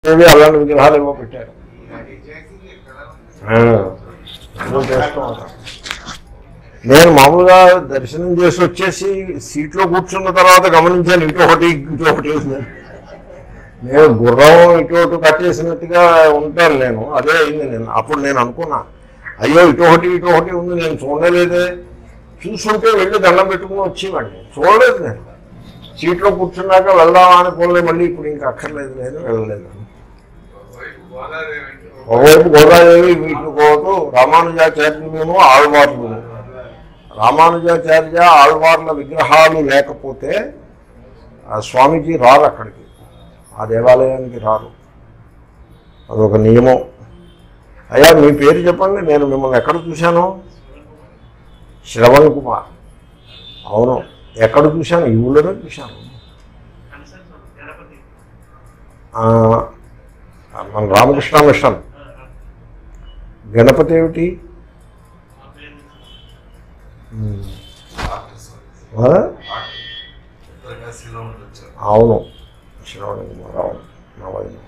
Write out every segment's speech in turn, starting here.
పెట్టేవి అలాంటి విగ్రహాలు ఏవో పెట్టారు ఆ, ఏదో చేస్తూ ఉంటారు. నేను మామూలుగా దర్శనం చేసి వచ్చేసి సీట్లో కూర్చున్న తర్వాత గమనించాను ఇటు ఒకటి ఇటు ఒకటి ఉంది. నేను గుర్రం ఇటు ఒకటి కట్టేసినట్టుగా ఉంటాను నేను అదే అయింది నేను అప్పుడు నేను అనుకున్నా అయ్యో ఇటు ఒకటి ఇటు ఒకటి ఉంది నేను చూడలేదే చూసుంటే వెళ్ళి దండం పెట్టుకుని వచ్చేవాడిని చూడలేదు నేను సీట్లో కూర్చున్నాక వెళ్దామా అనుకోలేదు మళ్ళీ ఇప్పుడు ఇంకా అక్కర్లేదు నేను వెళ్ళలేదు ఒకవైపు గోదాదేవి వీటిని పోతూ రామానుజాచార్యులను ఆళ్వార్లు రామానుజాచార్య ఆళ్వార్ల విగ్రహాలు లేకపోతే ఆ స్వామీజీ రారు అక్కడికి ఆ దేవాలయానికి రారు అదొక నియమం అయ్యా మీ పేరు చెప్పండి నేను మిమ్మల్ని ఎక్కడ చూశాను శ్రవణ్ కుమార్ అవును ఎక్కడ చూశాను ఈ ఊళ్ళోనే చూశాను ఆ, మన రామకృష్ణ మిషన్ గణపతి ఏమిటి ఉమ్. ఆ? అవును శ్రవణ కుమార్ అవును నవైన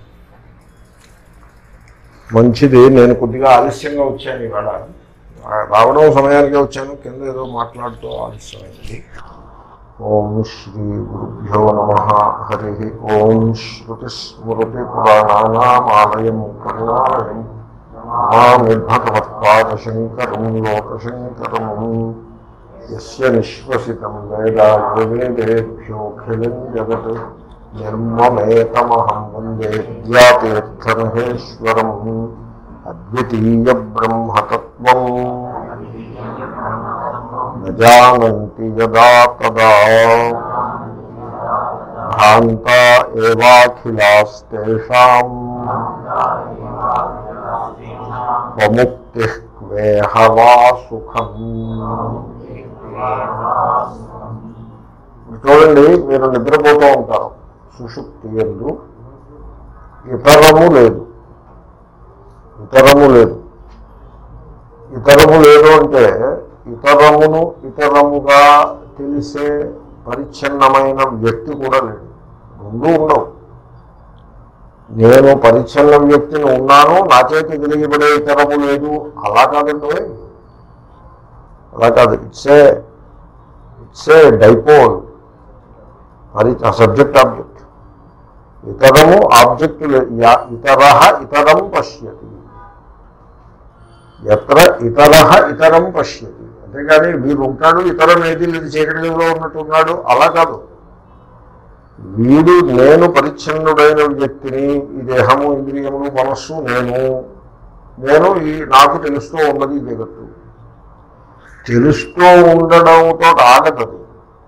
మంచిది నేను కొద్దిగా ఆలస్యంగా వచ్చాను ఇవాళ ఆ, రావడం సమయానికి వచ్చాను కింద ఏదో మాట్లాడుతూ ఆలస్యమైంది ఓం శ్రీ గురుభ్యో నమ హరి ఓం శృతి స్మృతి పురాణానామాలయం కరుణాలయం నమామి భగవత్పాదశంకరం లోకశంకరం యస్య నిశ్వసితం వేద వేదేభ్యోఖిలం జగత్ నిర్మమేకమహం వందే విద్యాతీర్థమహేశ్వరం అద్వితీయ బ్రహ్మతత్వం न जानन्ति यदा तदा भ्रान्ता एवाखिलास्तेषाम् स्वमुक्तिः क्वेह वा సుఖం చూడండి మీరు నిద్రపోతూ ఉంటారు సుషుప్తి ఎందు ఇతరము లేదు ఇతరము లేదు ఇతరము లేదు అంటే ఇతరమును ఇతరముగా తెలిసే పరిచ్ఛిన్నమైన వ్యక్తి కూడా లేడు రెండు ఉండవు నేను పరిచ్ఛిన్న వ్యక్తిని ఉన్నాను నా చేతి తెలియబడే ఇతరము లేదు అలా కాదండి అలా కాదు ఇట్స్ ఏ ఇట్స్ ఏ డైపోల్ పరి సబ్జెక్ట్ ఆబ్జెక్ట్ ఇతరము ఆబ్జెక్ట్ ఇతర ఇతరం పశ్యతి ఎత్ర ఇతర ఇతరం పశ్యతి అంతేగాని వీడు ఉంటాడు ఇతరం ఏది లేదు చీకటి గదిలో ఉన్నట్టు ఉన్నాడు అలా కాదు వీడు నేను పరిచ్ఛిన్నుడైన వ్యక్తిని ఈ దేహము ఇంద్రియములు మనస్సు నేను నేను ఈ నాకు తెలుస్తూ ఉన్నది ఈ జగత్తు తెలుస్తూ ఉండడంతో ఆగదు అది.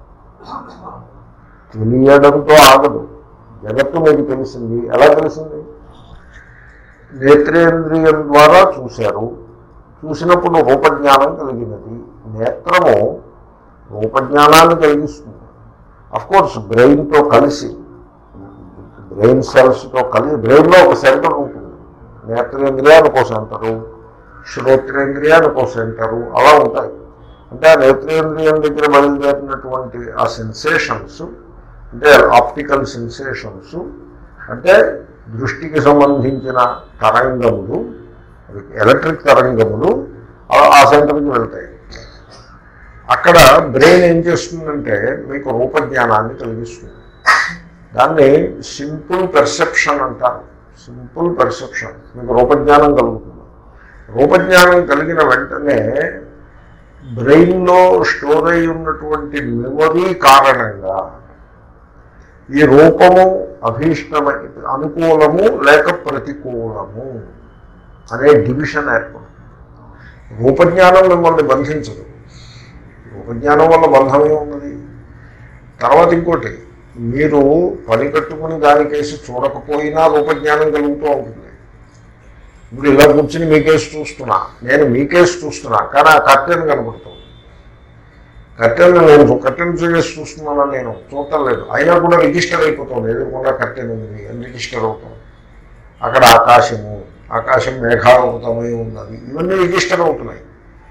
తెలియడంతో ఆగదు జగత్తు మీకు తెలిసింది ఎలా తెలిసింది నేత్రేంద్రియం ద్వారా చూశారు చూసినప్పుడు రూపజ్ఞానం కలిగినది నేత్రము రూపజ్ఞానాన్ని కలిగిస్తుంది అఫ్ కోర్స్ బ్రెయిన్తో కలిసి బ్రెయిన్ సెల్స్తో కలిసి బ్రెయిన్లో ఒక సెంటర్ ఉంటుంది నేత్రేంద్రియానికి ఒక సెంటరు శ్రోత్రేంద్రియానికి ఒక సెంటరు అలా ఉంటాయి అంటే ఆ నేత్రేంద్రియం దగ్గర బయలుదేరినటువంటి ఆ సెన్సేషన్స్ అంటే ఆప్టికల్ సెన్సేషన్స్ అంటే దృష్టికి సంబంధించిన తరంగములు ఎలక్ట్రిక్ తరంగములు ఆ- ఆ సెంటర్కి వెళ్తాయి అక్కడ బ్రెయిన్ ఏం చేస్తుందంటే మీకు రూపజ్ఞానాన్ని కలిగిస్తుంది దాన్ని సింపుల్ పెర్సెప్షన్ అంటారు సింపుల్ పెర్సెప్షన్ మీకు రూపజ్ఞానం కలుగుతుంది రూపజ్ఞానం కలిగిన వెంటనే బ్రెయిన్లో స్టోర్ అయి ఉన్నటువంటి మెమొరీ కారణంగా ఈ రూపము అభీష్టమై అనుకూలము లేక ప్రతికూలము అనే డివిజన్ ఏర్పడుతుంది రూపజ్ఞానం మిమ్మల్ని బంధించదు రూపజ్ఞానం వల్ల బంధమే ఉన్నది తర్వాత ఇంకోటి మీరు పని కట్టుకుని దానికేసి చూడకపోయినా రూపజ్ఞానం కలుగుతూ ఉంటుంది ఇప్పుడు ఇలా కూర్చుని మీకేసి చూస్తున్నా నేను మీకేసి చూస్తున్నా కానీ ఆ కర్టెన్ కనబడుతుంది కర్టెన్ నేను కర్టెన్ చేసి చూస్తున్నానని నేను చూడటం లేదు అయినా కూడా రిజిస్టర్ అయిపోతుంది ఎదురుకుండా కర్టెన్ ఉంది అని రిజిస్టర్ అవుతుంది అక్కడ ఆకాశము ఆకాశం మేఘావృతమై ఉన్నది ఇవన్నీ రిజిస్టర్ అవుతున్నాయి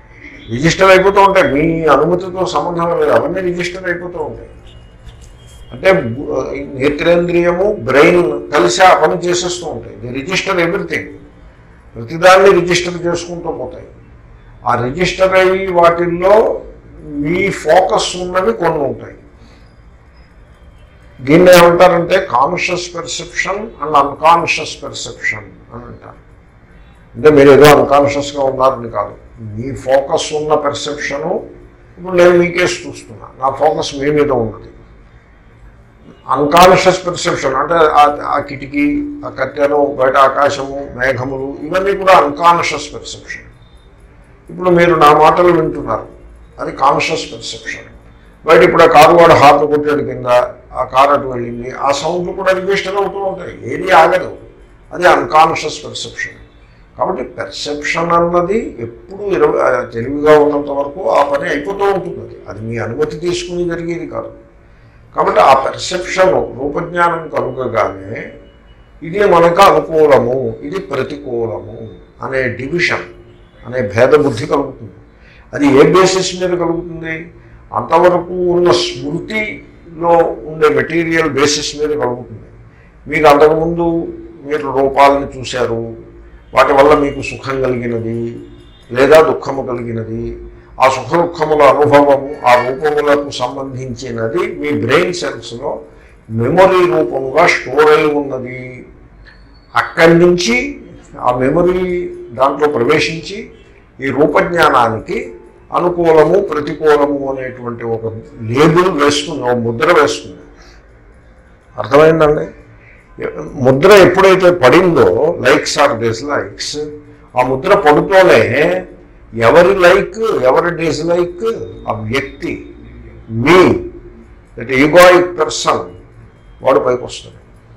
రిజిస్టర్ అయిపోతూ ఉంటాయి మీ అనుమతితో సంబంధం లేదు అవన్నీ రిజిస్టర్ అయిపోతూ ఉంటాయి అంటే బు- నేత్రేంద్రియము బ్రెయిన్ కలిసి ఆ పని చేసేస్తూ ఉంటాయి ది రిజిస్టర్ ఎవ్రీథింగ్ ప్రతిదాన్ని రిజిస్టర్ చేసుకుంటూ పోతాయి ఆ రిజిస్టర్ అయ్యి వాటిల్లో మీ ఫోకస్ ఉన్నవి కొన్ని ఉంటాయి దీన్ని ఏమంటారంటే conscious perception and unconscious perception అని అంటారు అంటే మీరు ఏదో అన్కాన్షియస్గా ఉన్నారని కాదు మీ ఫోకస్ ఉన్న పెర్సెప్షను ఇప్పుడు నేను మీకేసి చూస్తున్నా నా ఫోకస్ మీ మీద ఉన్నది అన్కాన్షియస్ పెర్సెప్షన్ అంటే ఆ- ఆ కిటికీ ఆ కట్టెను బయట ఆకాశము మేఘములు ఇవన్నీ కూడా అన్కాన్షియస్ పెర్సెప్షన్ ఇప్పుడు మీరు నా మాటలు వింటున్నారు అది కాన్షియస్ పెర్సెప్షన్ బయట ఇప్పుడు ఆ కారు వాడు హార్న్ కొట్టాడు కింద ఆ కారు అటు వెళ్ళింది ఆ సౌండ్లు కూడా రిజిస్టర్ అవుతూ ఉంటాయి ఏది ఆగదు అది అన్కాన్షియస్ పెర్సెప్షన్ కాబట్టి పెర్సెప్షన్ అన్నది ఎప్పుడు ఇరవై ఆ, తెలివిగా ఉన్నంత వరకు ఆ పని అయిపోతూ ఉంటుంది అది. అది మీ అనుమతి తీసుకుని జరిగేది కాదు కాబట్టి ఆ పెర్సెప్షన్ రూపజ్ఞానం కలుగగానే ఇది మనకు అనుకూలము ఇది ప్రతికూలము అనే డివిజన్ అనే భేద బుద్ధి కలుగుతుంది అది ఏ బేసిస్ మీద కలుగుతుంది అంతవరకు ఉన్న స్మృతిలో ఉండే మెటీరియల్ బేసిస్ మీద కలుగుతుంది మీకు అంతకుముందు మీరు రూపాలను చూశారు వాటి వల్ల మీకు సుఖం కలిగినది లేదా దుఃఖము కలిగినది ఆ సుఖ దుఃఖముల అనుభవము ఆ రూపములకు సంబంధించినది మీ బ్రెయిన్ సెల్స్లో మెమొరీ రూపముగా స్టోర్ అయి ఉన్నది అక్కడి నుంచి ఆ మెమొరీ దాంట్లో ప్రవేశించి ఈ రూపజ్ఞానానికి అనుకూలము ప్రతికూలము అనేటువంటి ఒక లేబుల్ వేస్తుంది ఒక ముద్ర వేస్తుంది అర్థమైందండి ముద్ర ఎప్పుడైతే పడిందో లైక్స్ ఆర్ డిస్లైక్స్ ఆ ముద్ర పడుతూనే ఎవరి లైక్ ఎవరి డిస్లైక్ ఆ వ్యక్తి మీ దట్ ఈగోయిక్ పర్సన్ వాడు పైకి వస్తాడు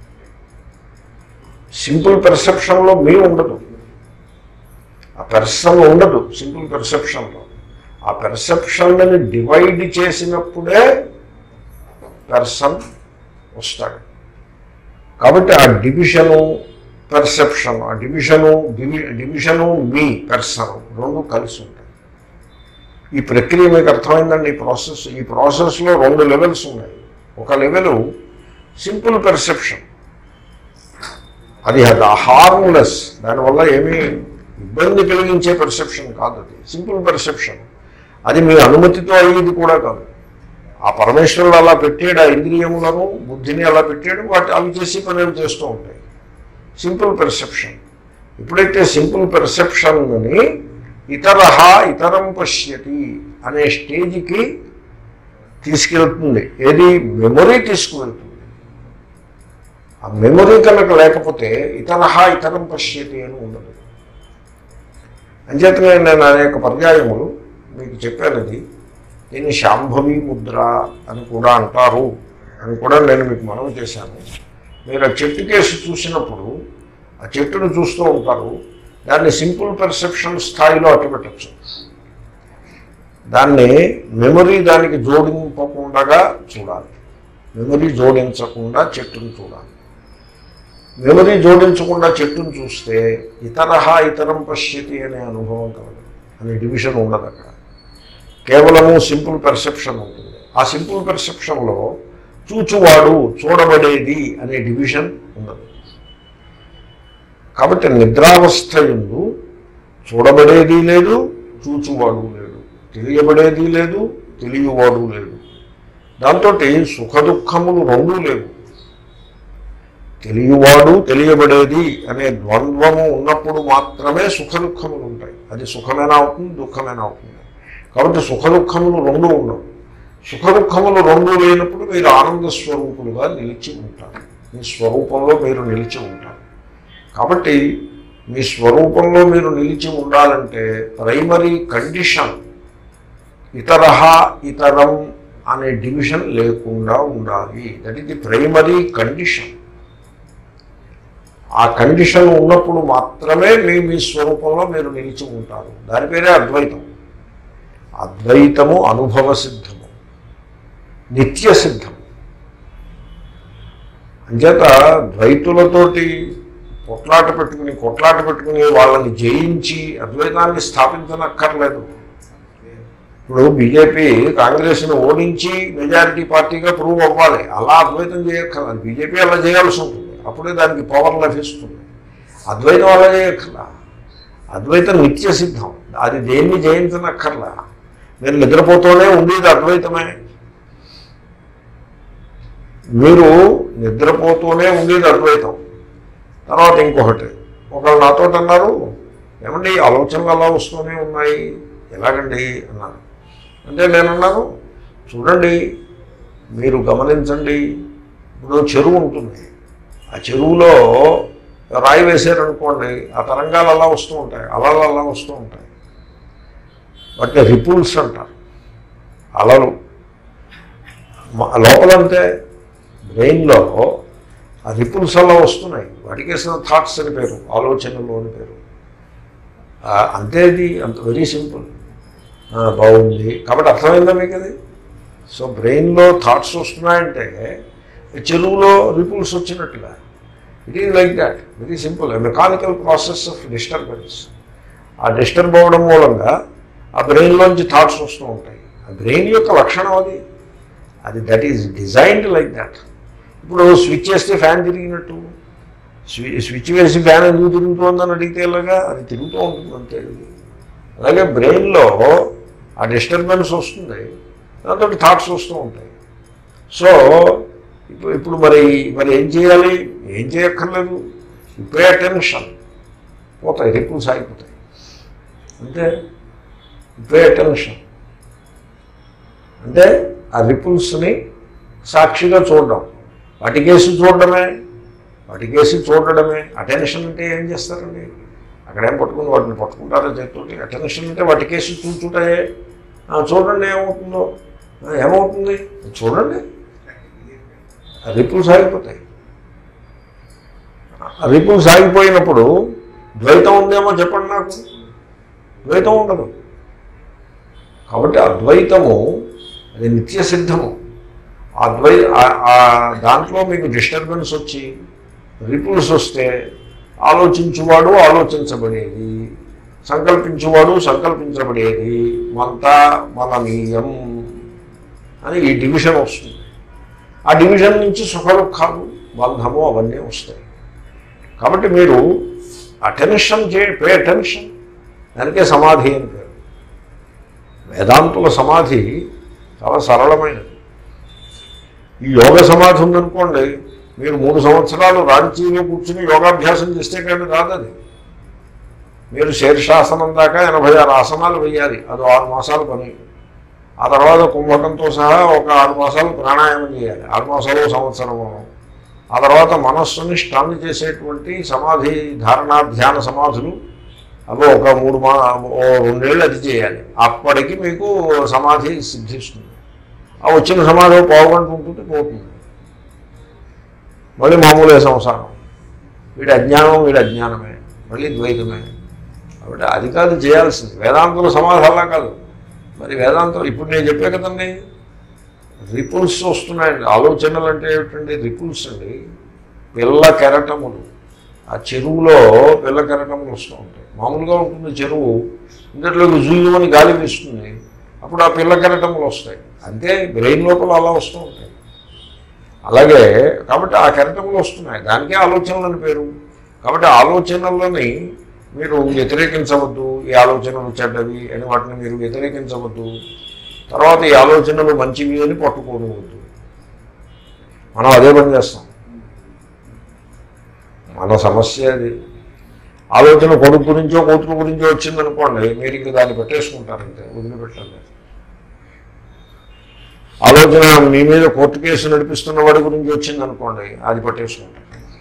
సింపుల్ పెర్సెప్షన్లో మీ ఉండదు ఆ పెర్సన్ ఉండదు సింపుల్ పెర్సెప్షన్లో ఆ పెర్సెప్షన్ని డివైడ్ చేసినప్పుడే పెర్సన్ వస్తాడు కాబట్టి ఆ డివిజను పెర్సెప్షన్ ఆ డివిజను డివి డివిజను మీ పెర్సన్ రెండు కలిసి ఉంటాయి ఈ ప్రక్రియ మీకు అర్థమైందండి ఈ ప్రాసెస్ ఈ ప్రాసెస్లో రెండు లెవెల్స్ ఉన్నాయి ఒక లెవెల్ సింపుల్ పెర్సెప్షన్ అది హార్మ్లెస్ దానివల్ల ఏమీ ఇబ్బంది కలిగించే పెర్సెప్షన్ కాదు అది సింపుల్ పెర్సెప్షన్ అది మీ అనుమతితో అయ్యేది కూడా కాదు ఆ పరమేశ్వరుడు అలా పెట్టాడు ఆ ఇంద్రియములను బుద్ధిని అలా పెట్టాడు వాటి అవి చేసి పనులు చేస్తూ ఉంటాయి సింపుల్ పెర్సెప్షన్ ఎప్పుడైతే సింపుల్ పెర్సెప్షన్ని ఇతర ఇతరం పశ్యతి అనే స్టేజ్కి తీసుకెళ్తుంది ఏది మెమొరీ తీసుకువెళ్తుంది ఆ మెమొరీ కనుక లేకపోతే ఇతర ఇతరం పశ్యతి అని ఉండదు అంచేతనే నేను అనేక పర్యాయములు మీకు చెప్పానది దీన్ని శాంభవి ముద్ర అని కూడా అంటారు అని కూడా నేను మీకు మనవి చేశాను మీరు ఆ చెట్టు కేసు చూసినప్పుడు ఆ చెట్టును చూస్తూ ఉంటారు దాన్ని సింపుల్ పెర్సెప్షన్ స్థాయిలో అట్టుపెట్టచ్చు దాన్ని మెమరీ దానికి జోడింపకుండా చూడాలి మెమరీ జోడించకుండా చెట్టును చూడాలి మెమరీ జోడించకుండా చెట్టును చూస్తే ఇతర ఇతరం పశ్యతి అనే అనుభవం కలదు అనే డివిజన్ ఉండదు అక్కడ కేవలము సింపుల్ పెర్సెప్షన్ ఉంటుంది ఆ సింపుల్ పెర్సెప్షన్లో చూచువాడు చూడబడేది అనే డివిజన్ ఉండదు కాబట్టి నిద్రావస్థ ఎందు చూడబడేది లేదు చూచువాడు లేడు తెలియబడేది లేదు తెలియవాడు లేడు దాంతో సుఖ దుఃఖములు రెండూ లేవు తెలియవాడు తెలియబడేది అనే ద్వంద్వము ఉన్నప్పుడు మాత్రమే సుఖ దుఃఖములు ఉంటాయి అది సుఖమైనా అవుతుంది దుఃఖమైనా అవుతుంది కాబట్టి సుఖ దుఃఖములు రెండు ఉండవు సుఖ దుఃఖములు రెండు లేనప్పుడు మీరు ఆనంద స్వరూపులుగా నిలిచి ఉంటారు మీ స్వరూపంలో మీరు నిలిచి ఉంటారు కాబట్టి మీ స్వరూపంలో మీరు నిలిచి ఉండాలంటే ప్రైమరీ కండిషన్ ఇతర ఇతరం అనే డివిజన్ లేకుండా ఉండాలి that is the primary condition ఆ కండిషన్ ఉన్నప్పుడు మాత్రమే మీ మీ స్వరూపంలో మీరు నిలిచి ఉంటారు దాని పేరే అద్వైతం అద్వైతము అనుభవ సిద్ధము నిత్య సిద్ధం అంచేత ద్వైతులతోటి కొట్లాట పెట్టుకుని కొట్లాట పెట్టుకుని వాళ్ళని జయించి అద్వైతాన్ని స్థాపించనక్కర్లేదు ఇప్పుడు బీజేపీ కాంగ్రెస్ని ఓడించి మెజారిటీ పార్టీగా ప్రూవ్ అవ్వాలి అలా అద్వైతం చేయక్కర్లేదు బీజేపీ అలా చేయాల్సి ఉంటుంది అప్పుడే దానికి పవర్ లభిస్తుంది అద్వైతం అలా చేయక్కర్లా అద్వైతం నిత్య సిద్ధం అది దేన్ని జయించనక్కర్లా మీరు నిద్రపోతూనే ఉండేది అద్వైతమే మీరు నిద్రపోతూనే ఉండేది అద్వైతం తర్వాత ఇంకొకటి ఒకళ్ళు నాతో అన్నారు ఏమండి ఈ ఆలోచనలు అలా వస్తూనే ఉన్నాయి ఎలాగండి అన్నారు అంటే నేను అన్నాను చూడండి మీరు గమనించండి ఇప్పుడు చెరువు ఉంటుంది ఆ చెరువులో రాయి వేసారనుకోండి ఆ తరంగాలు అలా వస్తూ ఉంటాయి అలలు అలా వస్తూ ఉంటాయి వాటిని రిపుల్స్ అంటారు అలలు మ- లోపలంతే బ్రెయిన్లో ఆ రిపుల్స్ అలా వస్తున్నాయి వాటికి వేసిన థాట్స్ అని పేరు ఆలోచనలు అని పేరు ఆ, అంతే ఇది అంత వెరీ సింపుల్ ఆ, బాగుంది కాబట్టి అర్థమైందా మీకు అది సో బ్రెయిన్లో థాట్స్ వస్తున్నాయంటే చెరువులో రిపుల్స్ వచ్చినట్టుగా it is like that very simple mechanical process of disturbance ఆ డిస్టర్బ్ అవ్వడం మూలంగా ఆ బ్రెయిన్లోంచి థాట్స్ వస్తూ ఉంటాయి ఆ బ్రెయిన్ యొక్క లక్షణం అది అది that is designed like that ఇప్పుడు స్విచ్ వేస్తే ఫ్యాన్ తిరిగినట్టు స్వి స్విచ్ వేసి ఫ్యాన్ ఎందుకు తిరుగుతోందని అడిగితే ఇలాగా అది తిరుగుతూ ఉంటుంది అంతే అది. అలాగే బ్రెయిన్లో ఆ డిస్టర్బెన్స్ వస్తుంది దాంతో థాట్స్ వస్తూ ఉంటాయి సో ఇప్పుడు ఇప్పుడు మరి మరి ఏం చేయాలి ఏం చేయక్కర్లేదు ఇప్పుడే అటెన్షన్ పోతాయి రిపులు సాగిపోతాయి అంతే ఇప్పుడే అటెన్షన్ అంటే ఆ రిపుల్స్ని సాక్షిగా చూడడం వాటికేసి చూడడమే వాటికేసి చూడడమే అటెన్షన్ అంటే ఏం చేస్తారండి అక్కడేం పట్టుకుని వాటిని పట్టుకుంటారో చేతులకి అటెన్షన్ అంటే వాటికేసి చూచుంటాయే ఆ, చూడండి ఏమవుతుందో ఆ, ఏమవుతుంది చూడండి ఆ రిపుల్స్ ఆగిపోతాయి ఆ రిపుల్స్ ఆగిపోయినప్పుడు ద్వైతం ఉందేమో చెప్పండి నాకు ద్వైతం ఉండదు కాబట్టి అద్వైతము అది నిత్య సిద్ధము ఆ ద్వై ఆ- ఆ దాంట్లో మీకు డిస్టర్బెన్స్ వచ్చి రిపుల్స్ వస్తే ఆలోచించువాడు ఆలోచించబడేది సంకల్పించువాడు సంకల్పించబడేది మంత మననీయం అని ఈ డివిజన్ వస్తుంది ఆ డివిజన్ నుంచి సుఖ దుఃఖాలు బంధము అవన్నీ వస్తాయి కాబట్టి మీరు అటెన్షన్ చే పే అటెన్షన్ దానికే సమాధి అని పేరు వేదాంతుల సమాధి చాలా సరళమైనది ఈ యోగ సమాధి ఉందనుకోండి మీరు మూడు సంవత్సరాలు రాంచీలో కూర్చుని యోగాభ్యాసం చేస్తే కానీ రాదది మీరు శీర్షాసనం దాకా ఎనభై ఆరు ఆసనాలు వేయాలి అది ఆరు మాసాల పని ఆ తర్వాత కుంభకంతో సహా ఒక ఆరు మాసాలు ప్రాణాయామం చేయాలి ఆరు మాసాలు సంవత్సరము ఆ తర్వాత మనస్సుని స్టన్ చేసేటువంటి సమాధి ధారణా ధ్యాన సమాధులు అవి ఒక మూడు మా ఓ రెండేళ్ళు అది చేయాలి అప్పటికి మీకు సమాధి సిద్ధిస్తుంది ఆ వచ్చిన సమాధి పావుగంట ఉంటుంది పోతుంది మళ్ళీ మామూలే సంసారం వీడి అజ్ఞానం వీడి అజ్ఞానమే మళ్ళీ ద్వైతమే కాబట్టి అది కాదు చేయాల్సింది వేదాంతుల సమాధి అలా కాదు మరి వేదాంతం ఇప్పుడు నేను చెప్పే కదండి రిపుల్స్ వస్తున్నాయండి ఆలోచనలు అంటే ఏమిటండి రిపుల్స్ అండి పిల్ల కెరటములు ఆ చెరువులో పిల్ల కెరటములు వస్తూ ఉంటాయి మామూలుగా ఉంటుంది చెరువు ఇంతట్లోకి జూయమని గాలి వీస్తుంది అప్పుడు ఆ పిల్ల కెరటములు వస్తాయి అంతే బ్రెయిన్ లోపల అలా వస్తూ ఉంటాయి అలాగే కాబట్టి ఆ కెరటములు వస్తున్నాయి దానికే ఆలోచనలు అని పేరు కాబట్టి ఆలోచనలని మీరు వ్యతిరేకించవద్దు ఈ ఆలోచనలు చెడ్డవి అని వాటిని మీరు వ్యతిరేకించవద్దు తర్వాత ఈ ఆలోచనలు మంచివి అని పట్టుకోవద్దు మనం అదే పని చేస్తాం మన సమస్య అది ఆలోచన కొడుకు గురించో కూతురు గురించో వచ్చిందనుకోండి మీరు ఇంక దాన్ని పెట్టేసుకుంటారంటే వదిలిపెట్టండి ఆలోచన మీ మీద కోర్టు కేసు నడిపిస్తున్న వాడి గురించి వచ్చిందనుకోండి అది పట్టేసుకుంటారు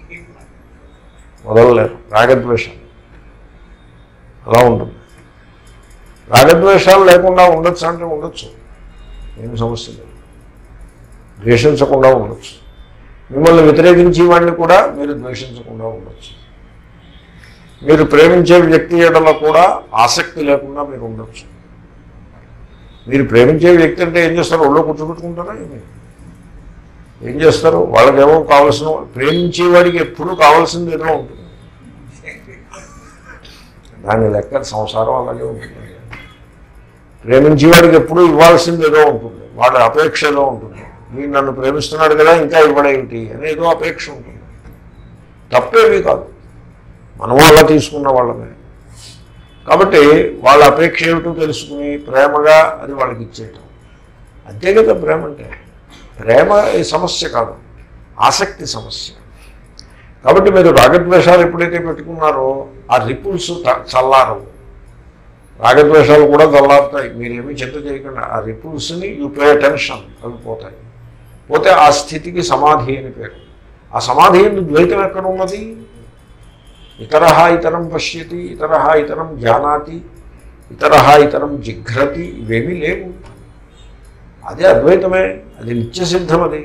వదలలేరు రాగద్వేషాలు అలా ఉంటుంది రాగద్వేషాలు లేకుండా ఉండొచ్చు అంటే ఉండొచ్చు ఏం సమస్య లేదు ద్వేషించకుండా ఉండొచ్చు మిమ్మల్ని వ్యతిరేకించే వాడిని కూడా మీరు ద్వేషించకుండా ఉండొచ్చు మీరు ప్రేమించే వ్యక్తి ఎడల కూడా ఆసక్తి లేకుండా మీరు ఉండొచ్చు మీరు ప్రేమించే వ్యక్తి అంటే ఏం చేస్తారు ఒళ్ళో కూర్చోబెట్టుకుంటారా ఏమి ఏం చేస్తారు వాళ్ళకేమో కావాల్సిన ప్రేమించేవాడికి ఎప్పుడూ కావాల్సింది ఏదో ఉంటుంది దాని లెక్క సంసారం అలాగే ఉంటుంది ప్రేమించేవాడికి ఎప్పుడూ ఇవ్వాల్సింది ఏదో ఉంటుంది వాడి అపేక్ష ఏదో ఉంటుంది వీడు నన్ను ప్రేమిస్తున్నాడు కదా ఇంకా ఇవ్వడేమిటి అని ఏదో అపేక్ష ఉంటుంది తప్పేమీ కాదు మనం అలా తీసుకున్న వాళ్ళమే కాబట్టి వాళ్ళ అపేక్ష ఏమిటో తెలుసుకుని ప్రేమగా అది వాళ్ళకి ఇచ్చేయటం అంతే కదా ప్రేమ అంటే ప్రేమ ఈ సమస్య కాదు ఆసక్తి సమస్య కాబట్టి మీరు రాగద్వేషాలు ఎప్పుడైతే పెట్టుకున్నారో ఆ రిపుల్స్ త- చల్లారవు రాగద్వేషాలు కూడా చల్లారుతాయి మీరేమీ చింత చేయకుండా ఆ రిపుల్స్ని యూ పే అటెన్షన్ అవి పోతాయి పోతే ఆ స్థితికి సమాధి అని పేరు ఆ సమాధి ఎందు ద్వైతం ఎక్కడ ఉన్నది ఇతర ఇతరం పశ్యతి ఇతర ఇతరం జానాతి ఇతర ఇతరం జిఘ్రతి ఇవేమీ లేవు అదే అద్వైతమే అది నిత్యసిద్ధం అది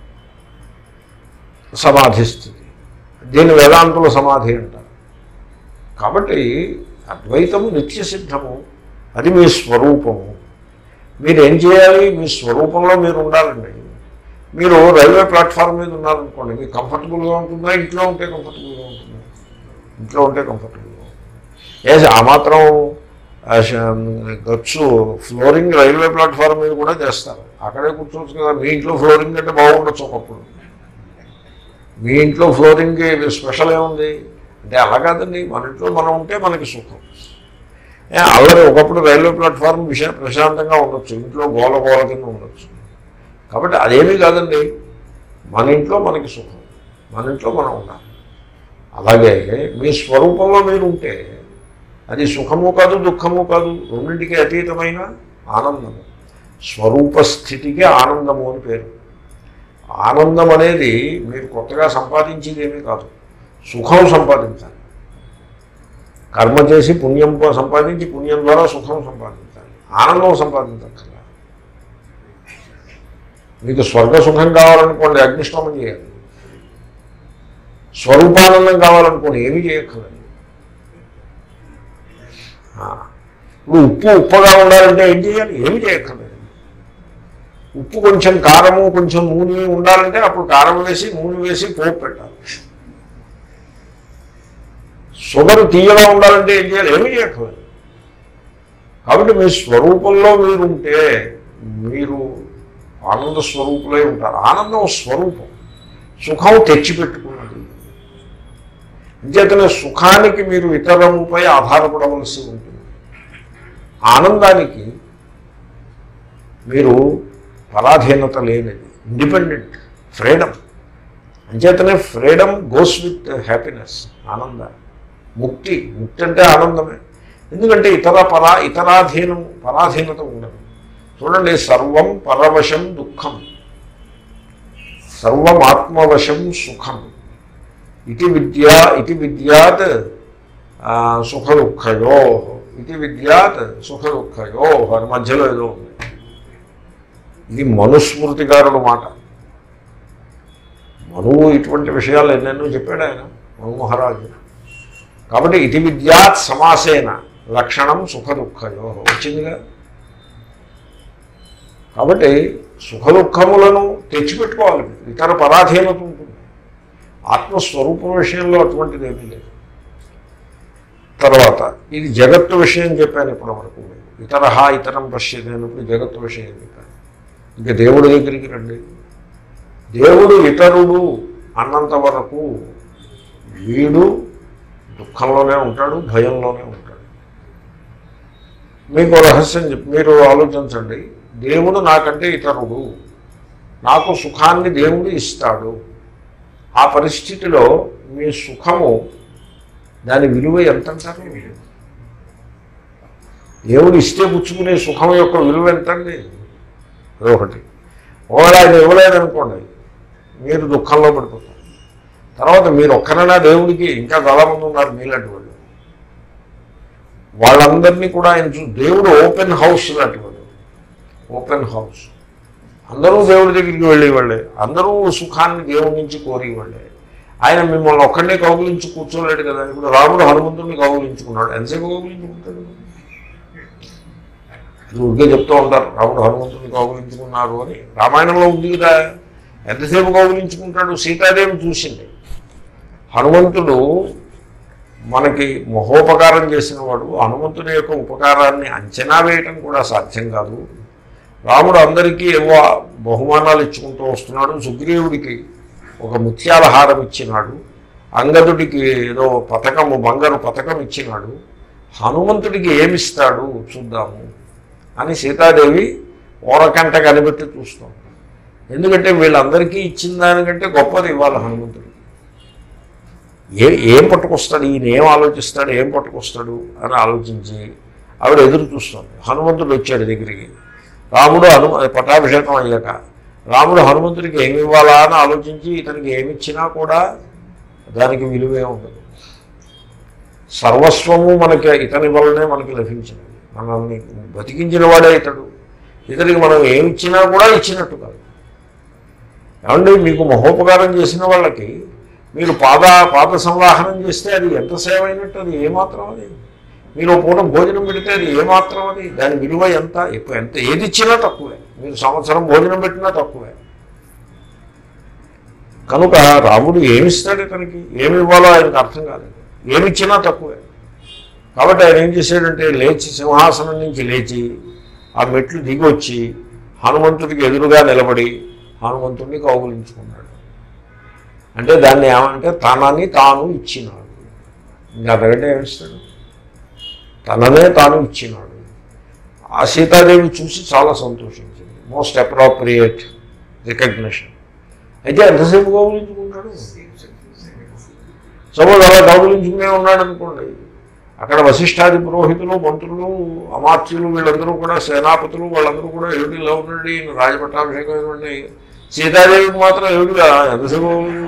సమాధి స్థితి దీన్ని వేదాంతుల సమాధి అంటారు కాబట్టి అద్వైతము నిత్యసిద్ధము అది మీ స్వరూపము మీరు ఏం చేయాలి మీ స్వరూపంలో మీరు ఉండాలండి మీరు రైల్వే ప్లాట్ఫామ్ మీద ఉన్నారనుకోండి మీకు కంఫర్టబుల్గా ఉంటుందా ఇంట్లో ఉంటే కంఫర్టబుల్గా ఉంటుందా ఇంట్లో ఉంటే కంఫర్టబుల్గా ఏ ఆ మాత్రం ఆ శ- గచ్చు ఫ్లోరింగ్ రైల్వే ప్లాట్ఫామ్ మీద కూడా చేస్తారు అక్కడే కూర్చోవచ్చు కదా మీ ఇంట్లో ఫ్లోరింగ్ అంటే బాగుండొచ్చు ఒకప్పుడు మీ ఇంట్లో ఫ్లోరింగ్ స్పెషల్ ఏముంది అంటే అలా కాదండి మన ఇంట్లో మనం ఉంటే మనకి సుఖం ఏ, అల్లరి ఒకప్పుడు రైల్వే ప్లాట్ఫామ్ విషయ ప్రశాంతంగా ఉండొచ్చు ఇంట్లో గోల గోల కింద ఉండొచ్చు కాబట్టి అదేమీ కాదండి మన ఇంట్లో మనకి సుఖం మన ఇంట్లో మనం ఉండాలి అలాగే మీ స్వరూపంలో మీరు ఉంటే అది సుఖము కాదు దుఃఖము కాదు రెండింటికి అతీతమైన ఆనందము స్వరూప స్థితికి ఆనందము అని పేరు ఆనందం అనేది మీరు కొత్తగా సంపాదించేది ఏమీ కాదు సుఖం సంపాదించాలి కర్మ చేసి పుణ్యం పో- సంపాదించి పుణ్యం ద్వారా సుఖం సంపాదించాలి ఆనందం సంపాదించక్కర్లా మీకు స్వర్గ సుఖం కావాలనుకోండి అగ్నిష్టోమం చేయాలి స్వరూపానందం కావాలనుకోండి ఏమీ చేయక్కర్లేదు ఆ, ఇప్పుడు ఉప్పు ఉప్పగా ఉండాలంటే ఏం చేయాలి ఏమి చేయక్కర్లేదు ఉప్పు కొంచెం కారము కొంచెం నూనె ఉండాలంటే అప్పుడు కారం వేసి నూనె వేసి పోపు పెట్టాలి షుగర్ తీయగా ఉండాలంటే ఏం చేయాలి ఏమీ చేయక్కర్లేదు కాబట్టి మీ స్వరూపంలో మీరుంటే మీరు ఆనంద స్వరూపులై ఉంటారు ఆనందం స్వరూపం సుఖం తెచ్చిపెట్టుకున్నది అంచేతనే సుఖానికి మీరు ఇతరముపై ఆధారపడవలసి ఉంటుంది ఆనందానికి మీరు పరాధీనత లేనిది ఇండిపెండెంట్ ఫ్రీడమ్ అంచేతనే ఫ్రీడమ్ గోస్ విత్ హ్యాపీనెస్ ఆనంద ముక్తి ముక్తి అంటే ఆనందమే ఎందుకంటే ఇతర పరా ఇతరాధీనం పరాధీనత ఉండదు చూడండి సర్వం పరవశం దుఃఖం సర్వం ఆత్మవశం సుఖం ఇది విద్యా ఇది విద్యాత్ ఆ, సుఖ దుఃఖయో ఇది విద్యాత్ సుఖ దుఃఖయో అని మధ్యలో ఏదో ఉంది ఇది మనుస్మృతికారుడు మాట మనువు ఇటువంటి విషయాలు ఎన్నెన్నో చెప్పాడు ఆయన మను మహారాజు కాబట్టి ఇది విద్యాత్ సమాసేన లక్షణం సుఖ దుఃఖయో వచ్చిందిగా కాబట్టి సుఖ దుఃఖములను తెచ్చిపెట్టుకోవాలి మీరు. ఇతర పరాధీనత ఉంటుంది ఆత్మస్వరూపం విషయంలో అటువంటిది ఏమీ లేదు తర్వాత ఇది జగత్తు విషయం చెప్పాను ఇప్పటి వరకు ఇతర ఇతరం పశ్యతి అన్నప్పుడు జగత్తు విషయం చెప్పాను ఇంకా దేవుడి దగ్గరికి రండి దేవుడు ఇతరుడు అన్నంత వరకు వీడు దుఃఖంలోనే ఉంటాడు భయంలోనే ఉంటాడు మీకు రహస్యం చెప్పి మీరు ఆలోచించండి దేవుడు నాకంటే ఇతరుడు నాకు సుఖాన్ని దేవుడు ఇస్తాడు ఆ పరిస్థితిలో మీ సుఖము దాని విలువ ఎంత అంటారు దేవుడు ఇస్తే పుచ్చుకునే సుఖం యొక్క విలువ ఎంతండి అదొకటి ఒకవేళ ఆయన ఇవ్వలేదనుకోండి మీరు దుఃఖంలో పడిపోతారు తర్వాత మీరు ఒక్కరైనా దేవుడికి ఇంకా చాలామంది ఉన్నారు మీలాంటి వాళ్ళు వాళ్ళందరినీ కూడా ఆయన చూ దేవుడు ఓపెన్ హౌస్ లాంటి వాడు ఓపెన్ హౌస్ అందరూ దేవుడి దగ్గరికి వెళ్ళేవాళ్ళే అందరూ సుఖాన్ని దేవుడి నుంచి కోరేవాళ్ళే ఆయన మిమ్మల్ని ఒక్కడే కౌగులించి కూర్చోలేడు కదా ఇప్పుడు రాముడు హనుమంతుడిని కౌగులించుకున్నాడు ఎంతసేపు కౌగులించుకుంటాడు అది ఊరికే చెప్తూ ఉంటారు రాముడు హనుమంతుడిని కౌగులించుకున్నారు అని రామాయణంలో ఉంది కదా ఎంతసేపు కౌగులించుకుంటాడు సీతాదేవి చూసింది హనుమంతుడు మనకి మహోపకారం చేసిన వాడు హనుమంతుని యొక్క ఉపకారాన్ని అంచనా వేయటం కూడా సాధ్యం కాదు రాముడు అందరికీ ఏవో బహుమానాలు ఇచ్చుకుంటూ వస్తున్నాడు సుగ్రీవుడికి ఒక ముత్యాల హారం ఇచ్చినాడు అంగదుడికి ఏదో పథకము బంగారు పథకం ఇచ్చినాడు హనుమంతుడికి ఏమిస్తాడు చూద్దాము అని సీతాదేవి ఓరకంట కనిపెట్టి చూస్తాం ఎందుకంటే వీళ్ళందరికీ ఇచ్చిన దానికంటే గొప్పది ఇవ్వాలి హనుమంతుడికి ఏ ఏం పట్టుకొస్తాడు ఈయన ఏం ఆలోచిస్తాడు ఏం పట్టుకొస్తాడు అని ఆలోచించి ఆవిడ ఎదురు చూస్తుంది హనుమంతుడు వచ్చాడు దగ్గరికి రాముడు హను పట్టాభిషేకం అయ్యాక రాముడు హనుమంతుడికి ఏమి ఇవ్వాలా అని ఆలోచించి ఇతనికి ఏమిచ్చినా కూడా దానికి విలువే ఉండదు సర్వస్వము మనకి ఇతని వల్లనే మనకి లభించినది మనల్ని బతికించిన వాడే ఇతడు ఇతనికి మనం ఏమిచ్చినా కూడా ఇచ్చినట్టు కాదు ఏమండి మీకు మహోపకారం చేసిన వాళ్ళకి మీరు పాద పాద సంవాహనం చేస్తే అది ఎంత సేవ అయినట్టు అది ఏమాత్రం అది మీరు ఓ పూట భోజనం పెడితే అది ఏమాత్రం అది దాని విలువ ఎంత ఇప్పుడు ఎంత ఏది ఇచ్చినా తక్కువే మీరు సంవత్సరం భోజనం పెట్టినా తక్కువే కనుక రాముడు ఏమిస్తాడు ఇతనికి ఏమి ఇవ్వాలో ఆయనకు అర్థం కాలేదు ఏమిచ్చినా తక్కువే కాబట్టి ఆయన ఏం చేశాడంటే లేచి సింహాసనం నుంచి లేచి ఆ మెట్లు దిగి వచ్చి హనుమంతుడికి ఎదురుగా నిలబడి హనుమంతుడిని కౌగులించుకున్నాడు అంటే దాన్ని ఏమంటే తనని తాను ఇచ్చినాడు ఇంకా అంతకంటే ఏమిస్తాడు తననే తాను ఇచ్చినాడు ఆ సీతాదేవి చూసి చాలా సంతోషించింది మోస్ట్ అప్రోప్రియేట్ రికగ్నిషన్ అయితే ఎంతసేపు కౌగులించుకుంటాడు సపోజ్ అలా కౌగులించుకునే ఉన్నాడు అనుకోండి అక్కడ వశిష్ఠాది పురోహితులు మంత్రులు అమాత్యులు వీళ్ళందరూ కూడా సేనాపతులు వాళ్ళందరూ కూడా ఏమిటి ఇలా ఉండండి ఈయన రాజపట్టాభిషేకం ఇవ్వండి సీతాదేవికి మాత్రం ఏమిటి ఎంతసేపు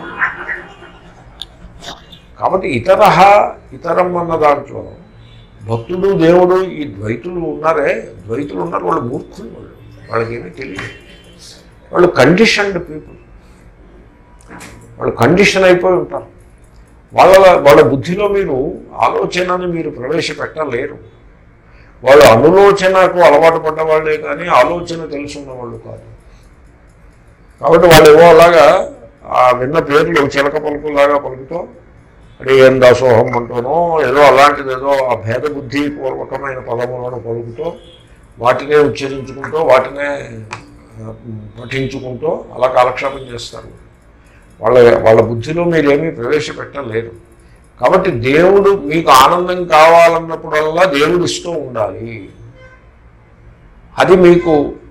కాబట్టి ఇతర ఇతరం అన్న దాంట్లో భక్తుడు దేవుడు ఈ ద్వైతులు ఉన్నారే ద్వైతులు ఉన్నారు వాళ్ళు మూర్ఖులు వాళ్ళు వాళ్ళకేమీ తెలియదు వాళ్ళు కండిషన్డ్ పీపుల్ వాళ్ళు కండిషన్ అయిపోయి ఉంటారు వాళ్ళ వాళ్ళ బుద్ధిలో మీరు ఆలోచనని మీరు ప్రవేశపెట్టలేరు వాళ్ళు అనులోచనకు అలవాటు పడ్డ వాళ్ళే కానీ ఆలోచన తెలుసున్న వాళ్ళు కాదు కాబట్టి వాళ్ళు ఏవో అలాగా ఆ విన్న పేర్లు చిలక పలుకులాగా పలుకుతో అంటే ఏం దాసోహం అంటూనో ఏదో అలాంటిది ఏదో ఆ భేద బుద్ధి పూర్వకమైన పదములను పలుకుతో వాటినే ఉచ్చరించుకుంటూ వాటినే ఆ, పఠించుకుంటూ అలా కాలక్షేపం చేస్తారు వాళ్ళ వాళ్ళ బుద్ధిలో మీరేమీ ప్రవేశపెట్టలేరు కాబట్టి దేవుడు మీకు ఆనందం కావాలన్నప్పుడల్లా దేవుడు ఇస్తూ ఉండాలి అది మీకు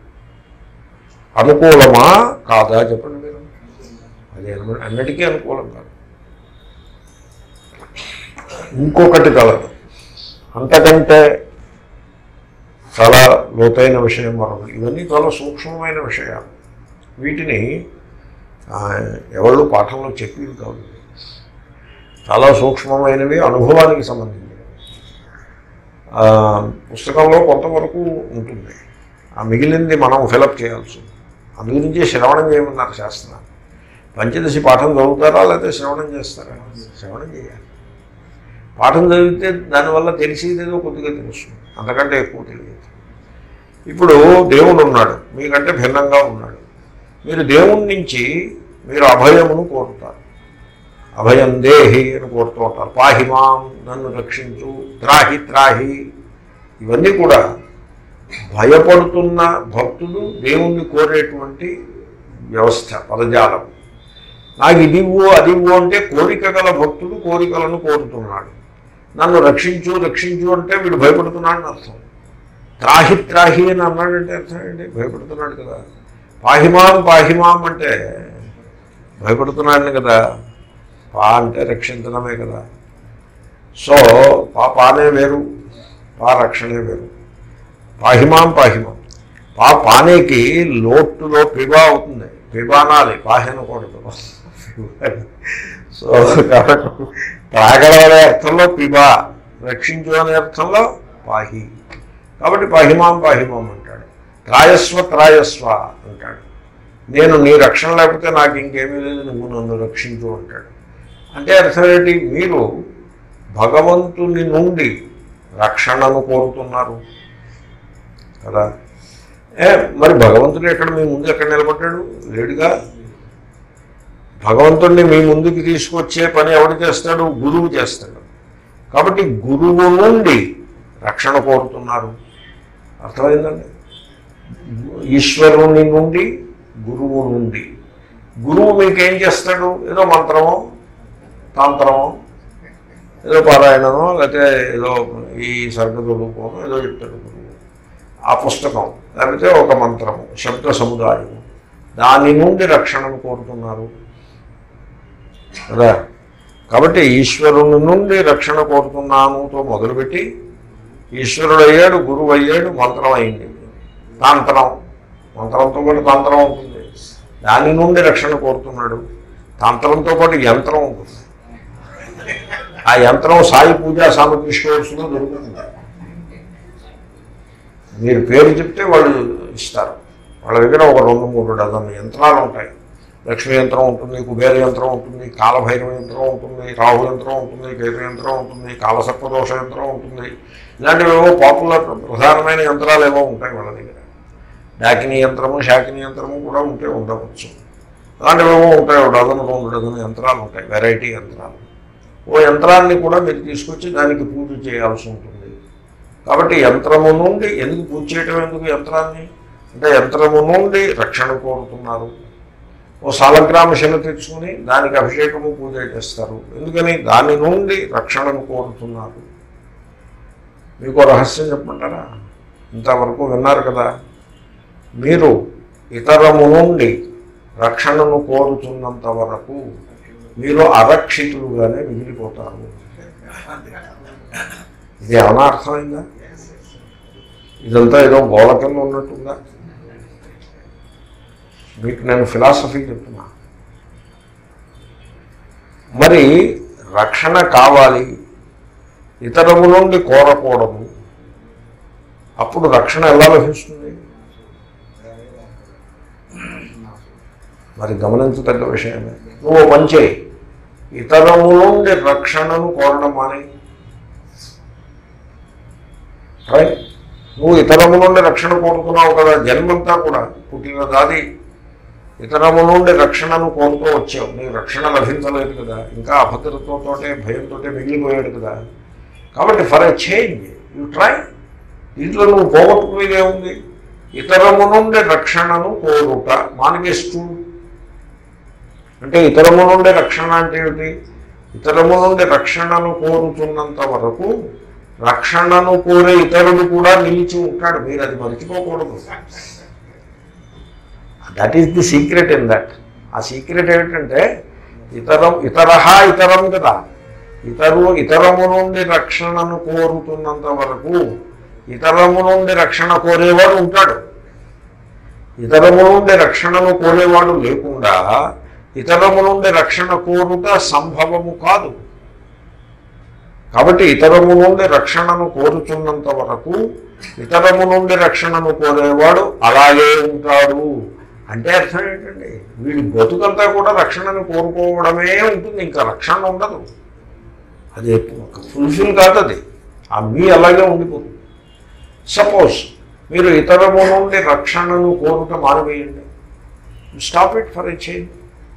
అనుకూలమా కాదా చెప్పండి మీరు అది అన్న- అన్నిటికీ అనుకూలం కాదు ఇంకొకటి కలదు అంతకంటే చాలా లోతైన విషయం మరొకటి ఇవన్నీ చాలా సూక్ష్మమైన విషయాలు వీటిని ఆ, ఎవళ్ళు పాఠంలో చెప్పేవి కాదు చాలా సూక్ష్మమైనవి అనుభవానికి సంబంధించినవి ఆ, పుస్తకంలో కొంతవరకు ఉంటుంది ఆ మిగిలింది మనం ఫిలప్ చేయాల్సి ఉంది అందు గురించి శ్రవణం చేయమన్నారు శాస్త్రం పంచదశి పాఠం చదువుతారా లేకపోతే శ్రవణం చేస్తారా శ్రవణం చేయాలి పాఠం చదివితే దానివల్ల తెలిసేదేదో కొద్దిగా తెలుస్తుంది అంతకంటే ఎక్కువ తెలియదు ఇప్పుడు దేవుడు ఉన్నాడు మీకంటే భిన్నంగా ఉన్నాడు మీరు దేవుడి నుంచి మీరు అభయమును కోరుతారు అభయం దేహి అని కోరుతూ ఉంటారు పాహిమాం నన్ను రక్షించు త్రాహి త్రాహి ఇవన్నీ కూడా భయపడుతున్న భక్తుడు దేవుణ్ణి కోరేటువంటి వ్యవస్థ పదజాలం నాకు ఇది ఇవ్వు అది ఇవ్వు అంటే కోరిక గల భక్తుడు కోరికలను కోరుతున్నాడు నన్ను రక్షించు రక్షించు అంటే వీడు భయపడుతున్నాడని అర్థం త్రాహి త్రాహి అని అన్నాడంటే అర్థం ఏంటి భయపడుతున్నాడు కదా పాహిమాం పాహిమాం అంటే భయపడుతున్నాడని కదా పా అంటే రక్షించడమే కదా సో పా పానే వేరు పా రక్షణే వేరు పాహిమాం పాహిమాం పా పానేకి లోటులో పిబా అవుతుంది పిబానాలి పాహి అనకూడదు సో కాబట్టి త్రాగడం అనే అర్థంలో పిబా రక్షించు అనే అర్థంలో పాహి కాబట్టి పాహిమాం పాహిమాం అంటాడు త్రాయస్వ త్రాయస్వ అంటాడు నేను నీ రక్షణ లేకపోతే నాకు ఇంకేమీ లేదు నువ్వు నన్ను రక్షించు అంటాడు అంటే అర్థం ఏంటి మీరు భగవంతుని నుండి రక్షణను కోరుతున్నారు కదా ఏ మరి భగవంతుడు ఎక్కడ మీ ముందు ఎక్కడ నిలబడ్డాడు లేడుగా భగవంతుడిని మీ ముందుకు తీసుకొచ్చే పని ఎవడు చేస్తాడు గురువు చేస్తాడు కాబట్టి గురువు నుండి రక్షణ కోరుతున్నారు అర్థమైందండి ఈశ్వరుని నుండి గురువు నుండి గురువు మీకు ఏం చేస్తాడు ఏదో మంత్రమో తంత్రమో ఏదో పారాయణమో లేకపోతే ఏదో ఈ సర్గదులుకోనో ఏదో చెప్తాడు గురువు ఆ పుస్తకం లేకపోతే ఒక మంత్రము శబ్ద సముదాయము దాని నుండి రక్షణను కోరుతున్నారు కదా కాబట్టి ఈశ్వరుని నుండి రక్షణ కోరుతున్నానుతో మొదలుపెట్టి ఈశ్వరుడు అయ్యాడు గురువు అయ్యాడు మంత్రం అయింది తంత్రం మంత్రంతో పాటు తంత్రం ఉంటుంది దాని నుండి రక్షణ కోరుతున్నాడు తంత్రంతో పాటు యంత్రం ఉంటుంది ఆ యంత్రం సాయి పూజా సామగ్రి స్టోర్స్లో దొరుకుతుంది మీరు పేరు చెప్తే వాళ్ళు ఇస్తారు వాళ్ళ దగ్గర ఒక రెండు మూడు డజన్ యంత్రాలు ఉంటాయి లక్ష్మీ యంత్రం ఉంటుంది కుబేర యంత్రం ఉంటుంది కాలభైరవ యంత్రం ఉంటుంది రాహు యంత్రం ఉంటుంది కేతు యంత్రం ఉంటుంది కాలసర్పదోష యంత్రం ఉంటుంది ఇలాంటివి ఏవో పాపులర్ ప్రధానమైన యంత్రాలు ఏవో ఉంటాయి వాళ్ళ దగ్గర డాకిని యంత్రము శాకిని యంత్రము కూడా ఉంటే ఉండవచ్చు అలాంటివి ఏవో ఉంటాయి ఒక డజన్ రెండు డజన్ యంత్రాలు ఉంటాయి వెరైటీ యంత్రాలు ఓ యంత్రాన్ని కూడా మీరు తీసుకొచ్చి దానికి పూజ చేయాల్సి ఉంటుంది కాబట్టి యంత్రము నుండి ఎందుకు పూజ చేయటం ఎందుకు యంత్రాన్ని అంటే యంత్రము నుండి రక్షణ కోరుతున్నారు ఓ సాలగ్రామ శిల తెచ్చుకుని దానికి అభిషేకము పూజ చేస్తారు ఎందుకని దాని నుండి రక్షణను కోరుతున్నారు మీకు ఓ రహస్యం చెప్పమంటారా ఇంతవరకు విన్నారు కదా మీరు ఇతరము నుండి రక్షణను కోరుతున్నంత వరకు మీరు అరక్షితులుగానే మిగిలిపోతారు ఇది ఏమైనా అర్థమైందా ఇదంతా ఏదో గోళ కింద ఉన్నట్టుందా మీకు నేను ఫిలాసఫీ చెప్తున్నా మరి రక్షణ కావాలి ఇతరము నుండి కోరకూడదు అప్పుడు రక్షణ ఎలా లభిస్తుంది మరి గమనించదగ్గ విషయమే నువ్వు మంచి ఇతరము నుండి రక్షణను కోరడం మానే రైట్ నువ్వు ఇతరము నుండి రక్షణ కోరుతున్నావు కదా జన్మంతా కూడా పుట్టిన దాది ఇతరము నుండి రక్షణను కోరుతూ వచ్చావు నీకు రక్షణ లభించలేదు కదా ఇంకా అభద్రతతోటే భయంతో మిగిలిపోయాడు కదా కాబట్టి for a change you try దీంట్లో నువ్వు పోగొట్టుకునేదే ఉంది ఇతరము నుండి రక్షణను కోరుట మానిగేస్తూ అంటే ఇతరము నుండి రక్షణ అంటే ఏమిటి ఇతరము నుండి రక్షణను కోరుతున్నంత వరకు రక్షణను కోరే ఇతరుడు కూడా నిలిచి ఉంటాడు మీరు అది మర్చిపోకూడదు that is the secret in that ఆ సీక్రెట్ ఏమిటంటే ఇతరం ఇతరహ ఇతరం కదా ఇతరు ఇతరము నుండి రక్షణను కోరుతున్నంత వరకు ఇతరము నుండి రక్షణ కోరేవాడు ఉంటాడు ఇతరము నుండి రక్షణను కోరేవాడు లేకుండా ఇతరము నుండి రక్షణ కోరుట సంభవము కాదు కాబట్టి ఇతరము నుండి రక్షణను కోరుతున్నంత వరకు ఇతరము నుండి రక్షణను కోరేవాడు అలాగే ఉంటాడు అంటే అర్థం ఏంటండి వీడి బతుకంతా కూడా రక్షణను కోరుకోవడమే ఉంటుంది ఇంకా రక్షణ ఉండదు అది ఫుల్ఫిల్ కాదు అది ఆ మీ అలాగే ఉండిపోతుంది సపోజ్ మీరు ఇతరము నుండి రక్షణను కోరుట మానివేయండి stop it for a change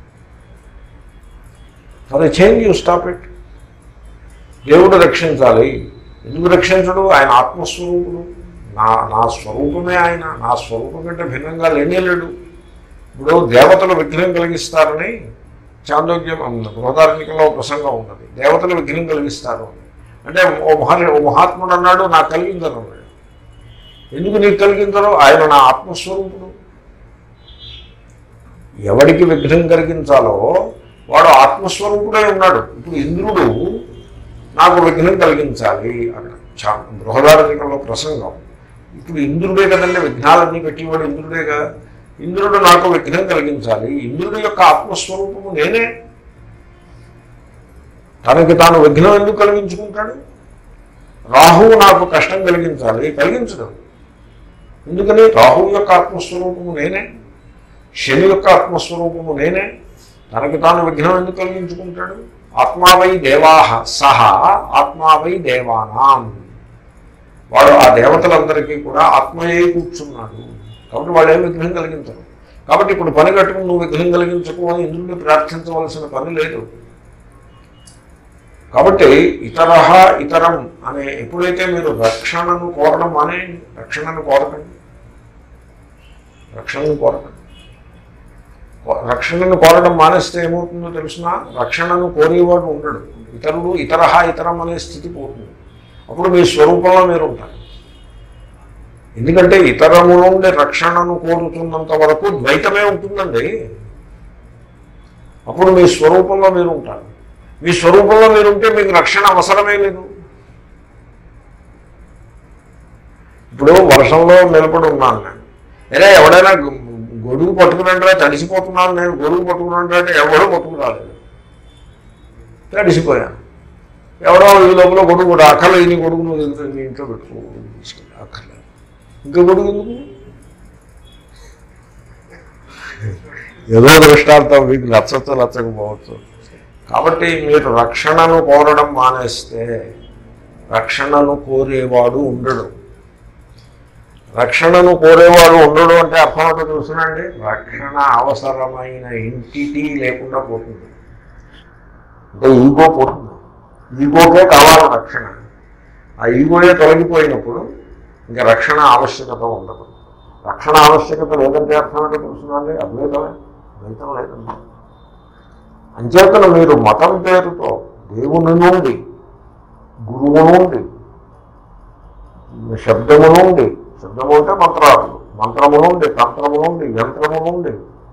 for a change you stop it దేవుడు రక్షించాలి ఎందుకు రక్షించడు ఆయన ఆత్మస్వరూపుడు నా నా స్వరూపమే ఆయన నా స్వరూపం కంటే భిన్నంగా లేనేలేడు ఇప్పుడు దేవతలు విఘ్నం కలిగిస్తారని చాందోగ్యం బృహదార్మికంలో ప్రసంగం ఉన్నది దేవతలు విఘ్నం కలిగిస్తారు అని అంటే ఓ మహా ఓ మహాత్ముడు అన్నాడు నాకు కలిగించను అన్నాడు ఎందుకు నీకు కలిగించరు ఆయన నా ఆత్మస్వరూపుడు ఎవడికి విఘ్నం కలిగించాలో వాడు ఆత్మస్వరూపుడే ఉన్నాడు ఇప్పుడు ఇంద్రుడు నాకు విఘ్నం కలిగించాలి అక్కడ చా బృహదార్మికంలో ప్రసంగం ఇప్పుడు ఇంద్రుడే కదండి విఘ్నాలన్నీ పెట్టేవాడు ఇంద్రుడేగా ఇంద్రుడు నాకు విఘ్నం కలిగించాలి ఇంద్రుడి యొక్క ఆత్మస్వరూపము నేనే తనకి తాను విఘ్నం ఎందుకు కలిగించుకుంటాడు రాహువు నాకు కష్టం కలిగించాలి కలిగించడం ఎందుకని రాహువు యొక్క ఆత్మస్వరూపము నేనే శని యొక్క ఆత్మస్వరూపము నేనే తనకి తాను విఘ్నం ఎందుకు కలిగించుకుంటాడు ఆత్మావై దేవాహ సహ ఆత్మావై దేవానాం వాడు ఆ దేవతలందరికీ కూడా ఆత్మయే కూర్చున్నాడు కాబట్టి వాళ్ళు ఏం విఘ్నం కలిగించరు కాబట్టి ఇప్పుడు పని కట్టుకుని నువ్వు విఘ్నం కలిగించకు అని ఇంద్రుడిని ప్రార్థించవలసిన పని లేదు కాబట్టి ఇతర ఇతరం అనే ఎప్పుడైతే మీరు రక్షణను కోరడం మానేయండి రక్షణను కోరకండి రక్షణను కోరకండి కో- రక్షణను కోరడం మానేస్తే ఏమవుతుందో తెలిసిన రక్షణను కోరేవాడు ఉండడు ఇతరుడు ఇతర ఇతరం అనే స్థితి పోతుంది అప్పుడు మీ స్వరూపంలో మీరు ఉంటారు ఎందుకంటే ఇతరము నుండి రక్షణను కోరుతున్నంత వరకు ద్వైతమే ఉంటుందండి అప్పుడు మీ స్వరూపంలో మీరు ఉంటారు మీ స్వరూపంలో మీరు ఉంటే మీకు రక్షణ అవసరమే లేదు ఇప్పుడు వర్షంలో నిలబడి ఉన్నాను నేను ఏదో ఎవడైనా గొ- గొడుగు పట్టుకున్నట్టుగా తడిసిపోతున్నాను నేను గొడుగు పట్టుకున్నట్టు ఎవడో పట్టుకురాలేదు తడిసిపోయాను ఎవడో ఈ లోపల గొడుగు కూడా అక్కర్లేదు నీ గొడుగు నువ్వు వెళ్తే నీ ఇంట్లో పెట్టుకో తీసుకెళ్ళి అక్కర్లేదు ఇంకా గొడుగు ఎందుకు ఏదో దృష్టాంతం మీకు నచ్చచ్చు నచ్చకపోవచ్చు కాబట్టి మీరు రక్షణను కోరడం మానేస్తే రక్షణను కోరేవాడు ఉండడు రక్షణను కోరేవాడు ఉండడు అంటే అర్థం ఏంటో చూసినండి రక్షణ అవసరమైన ఇంటిటీ లేకుండా పోతుంది అంటే ఈగో పోతుంది ఈగోకే కావాలి రక్షణ ఆ ఈగోయే తొలగిపోయినప్పుడు ఇంకా రక్షణ ఆవశ్యకత ఉండదు రక్షణ ఆవశ్యకత లేదంటే అర్థం ఏంటో తెలుసునండి అద్వైతమే ద్వైతం లేదండి అంచేతన మీరు మతం పేరుతో దేవుని నుండి గురువు నుండి శబ్దము నుండి శబ్దము అంటే మంత్రాలు మంత్రము నుండి తంత్రము నుండి యంత్రము నుండి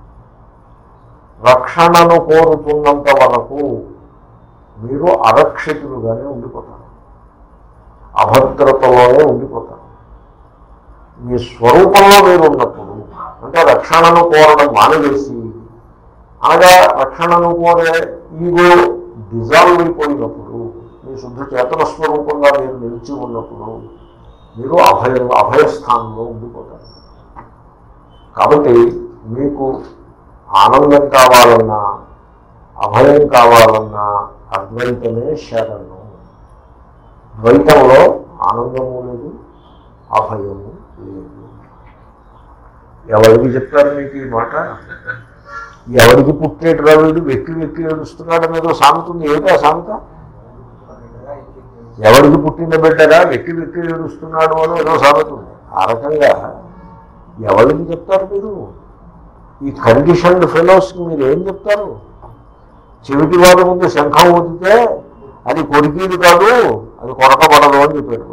రక్షణను కోరుతున్నంత వరకు మీరు అరక్షితులుగానే ఉండిపోతారు అభద్రతలోనే ఉండిపోతారు మీ స్వరూపంలో మీరు ఉన్నప్పుడు అంటే రక్షణను కోరడం మానవేసి అనగా రక్షణను కోరే ఈగో డిజాల్వ్ అయిపోయినప్పుడు మీ శుద్ధ చేతన స్వరూపంగా మీరు నిలిచి ఉన్నప్పుడు మీరు అభయ అభయస్థానంలో ఉండిపోతారు కాబట్టి మీకు ఆనందం కావాలన్నా అభయం కావాలన్నా అద్వైతమే శరణం ద్వైతంలో ఆనందము లేదు అభయము లేదు ఎవరికి చెప్తారు మీకు ఈ మాట ఎవరికి పుట్టేటి రవిడు వెక్కి వెక్కి ఏడుస్తున్నాడు మీద సామెత ఉంది ఏమిటా సామెత ఎవరికి పుట్టిన బిడ్డగా వెక్కి వెక్కి ఏడుస్తున్నాడు అని ఏదో సామెత ఉంది ఆ రకంగా ఎవరికి చెప్తారు మీరు ఈ కండిషన్డ్ ఫెలోస్కి మీరు ఏం చెప్తారు చెవిటి వాడి ముందు శంఖం ఊదితే అది కొరికేది కాదు అది కొరకబడదు అని చెప్పాడు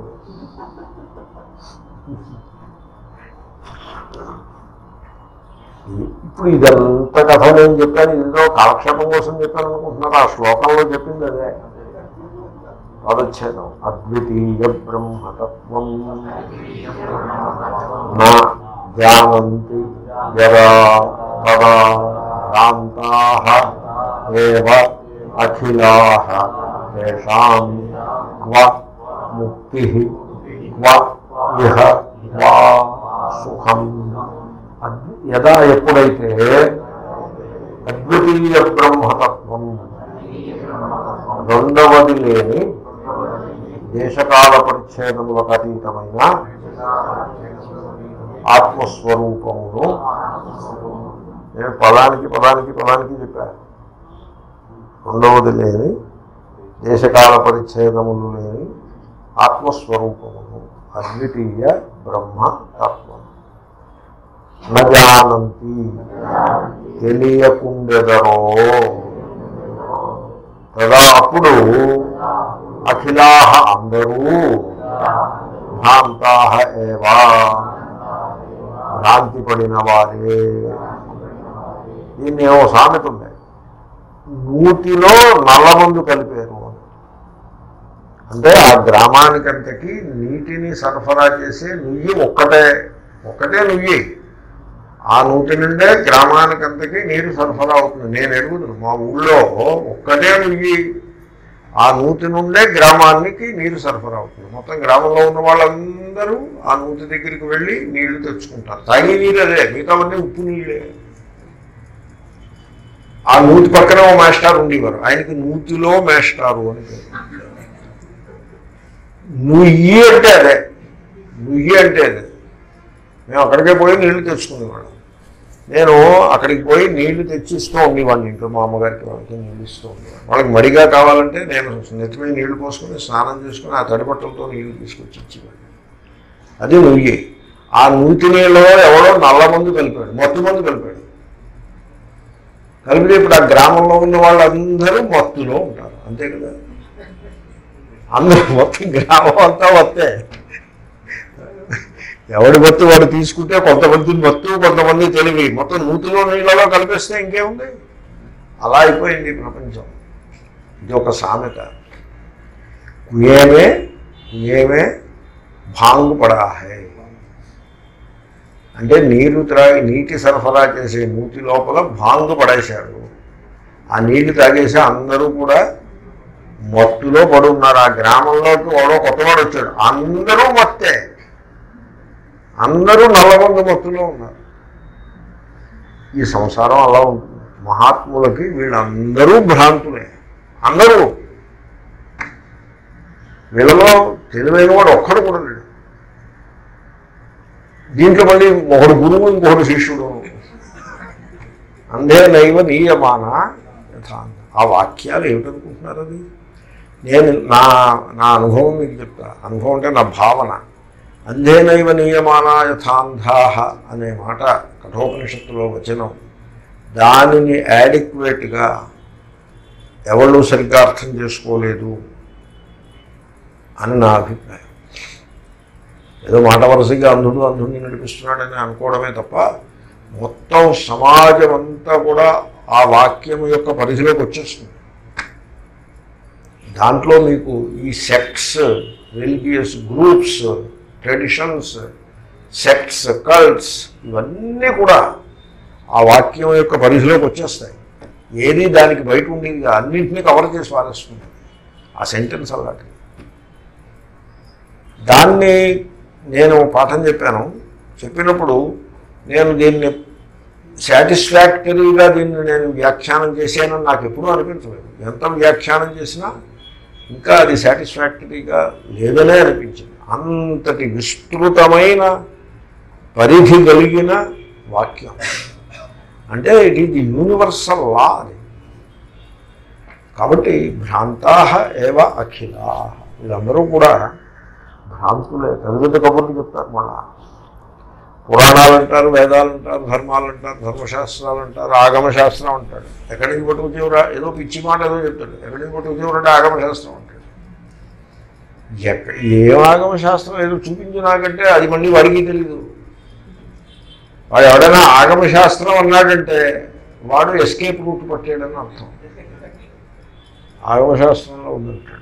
ఇది- ఇప్పుడు ఇదంతా కథ నేను చెప్పాను ఇదిలో కాలక్షేపం కోసం చెప్పాను అనుకుంటున్నారు ఆ శ్లోకంలో చెప్పింది అదే పదచ్ఛేదం అద్వితీయ బ్రహ్మతత్వం నా జానంతి జరా తదా భ్రాంతాః ఏవ అఖిలాః తేషాం క్వ ముక్తి క్వ ఇహ వా సుఖం అద్వి- యదా ఎప్పుడైతే అద్వితీయ బ్రహ్మతత్వం రెండవది లేని దేశకాల పరిచ్ఛేదములకు అతీతమైన ఆత్మస్వరూపమును నేను పదానికి పదానికి పదానికి చెప్పాను రెండవది లేని దేశకాల పరిచ్ఛేదములు లేని ఆత్మస్వరూపమును అద్వితీయ బ్రహ్మ తత్వం నజానంతి తెలియకుండెదరో కదా అప్పుడు అఖిలాహ అందరూ భ్రాంతాహ ఏవా భ్రాంతి పడిన వారే దీన్ని ఏమో సామెత ఉంది నూతిలో నల్లమందు కలిపారు అని అంటే ఆ గ్రామానికంతకి నీటిని సరఫరా చేసే నుయ్యి ఒక్కటే ఒక్కటే నుయ్యి ఆ నూతి నుండే గ్రామానికంతకి నీరు సరఫరా అవుతుంది నేను ఎరుగుదును మా ఊళ్ళో ఒక్కటే నుయ్యి ఆ నూతి నుండే గ్రామానికి నీరు సరఫరా అవుతుంది మొత్తం గ్రామంలో ఉన్న వాళ్ళందరూ ఆ నూతి దగ్గరికి వెళ్ళి నీళ్లు తెచ్చుకుంటారు తాగే నీరు అదే మిగతావన్నీ ఉప్పు నీళ్ళే ఆ నూతి పక్కన ఓ మాస్టారు ఉండేవారు ఆయనకి నూతిలో మాస్టారు అని పేరు నుయ్యి అంటే అదే నుయ్యి అంటే అదే మేము అక్కడికే పోయి నీళ్లు తెచ్చుకునేవాళ్ళం నేను అక్కడికి పోయి నీళ్లు తెచ్చిస్తూ ఉండేవాడిని ఇంట్లో మా అమ్మగారికి వాళ్ళకి నీళ్ళు ఇస్తూ ఉండేవాడిని వాళ్ళకి మడిగా కావాలంటే నేను నెత్తిమీ నీళ్లు పోసుకొని స్నానం చేసుకుని ఆ తడి బట్టలతో నీళ్లు తీసుకొచ్చి ఇచ్చేవాడిని అది నుయ్యి ఆ నూతి నీళ్ళలో ఎవడో నల్ల మందు కలిపాడు మత్తు మందు కలిపాడు కలిపితే ఇప్పుడు ఆ గ్రామంలో ఉన్న వాళ్ళందరూ మత్తులో ఉంటారు అంతే కదా అందరూ మొత్తం గ్రామం అంతా వస్తే ఎవడి మత్తు వాడు తీసుకుంటే కొంతమంది మత్తు కొంతమంది తెలివి మొత్తం నూతిలో నీళ్ళలో కలిపేస్తే ఇంకేముంది అలా అయిపోయింది ఈ ప్రపంచం ఇది ఒక సామెత కుయేమే కుయేమే భాంగు పడా హై అంటే నీరు త్రాగి నీటి సరఫరా చేసే నూతి లోపల భాంగు పడేశాడు ఆ నీళ్లు తాగేసి అందరూ కూడా మత్తులో పడి ఉన్నారు ఆ గ్రామంలోకి ఎవడో కొత్తవాడు వచ్చాడు అందరూ మత్తే అందరూ నల్లగొండ మత్తులో ఉన్నారు ఈ సంసారం అలా ఉంటుంది మహాత్ములకి వీళ్ళందరూ భ్రాంతులే అందరూ వీళ్ళలో తెలివైన వాడు ఒక్కడు కూడా లేడు దీంట్లో మళ్ళీ ఒకడు గురువు ఇంకొకడు శిష్యుడు అందే నైవ నీయమాన యథాంత ఆ వాక్యాలు ఏమిటనుకుంటున్నారు అది నేను నా నా అనుభవం మీకు చెప్తా అనుభవం అంటే నా భావన అంధేనైవ నియమాన యథాంధాహ అనే మాట కఠోపనిషత్తులో వచనం దానిని యాడిక్వేట్గా ఎవళ్ళు సరిగ్గా అర్థం చేసుకోలేదు అని నా అభిప్రాయం ఏదో మాట వరుసగా అంధుడు అంధుడిని నడిపిస్తున్నాడని అనుకోవడమే తప్ప మొత్తం సమాజం అంతా కూడా ఆ వాక్యం యొక్క పరిధిలోకి వచ్చేస్తుంది దాంట్లో మీకు ఈ sects religious groups traditions sects cults ఇవన్నీ కూడా ఆ వాక్యం యొక్క పరిధిలోకి వచ్చేస్తాయి ఏది దానికి బయట ఉండేది అన్నింటినీ కవర్ చేసి పారేస్తుంది ఆ సెంటెన్స్ అలాంటిది దాన్ని నేను పాఠం చెప్పాను చెప్పినప్పుడు నేను దీన్ని సాటిస్ఫాక్టరీగా దీన్ని నేను వ్యాఖ్యానం చేశానని నాకు ఎప్పుడూ అనిపించలేదు ఎంత వ్యాఖ్యానం చేసినా ఇంకా అది సాటిస్ఫాక్టరీగా లేదనే అనిపించింది అంతటి విస్తృతమైన పరిధి కలిగిన వాక్యం అంటే ఇట్ ఈజ్ యూనివర్సల్ లా అది కాబట్టి భ్రాంతా ఏవ అఖిలా వీళ్ళందరూ కూడా భ్రాంతులే పెద్ద పెద్ద కబుర్లు చెప్తారు మళ్ళా పురాణాలు అంటారు వేదాలు అంటారు ధర్మాలు అంటారు ధర్మశాస్త్రాలు అంటారు ఆగమశాస్త్రం అంటాడు ఎక్కడి నుంచి పట్టుకుతేవరా ఏదో పిచ్చి మాట ఏదో చెప్తాడు ఎక్కడి నుంచి పట్టుకుతేవరంటే ఆగమశాస్త్రం అంటాడు ఎక్క ఏం ఆగమశాస్త్రం ఏదో చూపించు నాకంటే అది మళ్ళీ వాడికి తెలీదు వాడు ఎవడైనా ఆగమశాస్త్రం అన్నాడంటే వాడు ఎస్కేప్ రూట్ పట్టాడని అర్థం ఆగమశాస్త్రంలో ఉందంటాడు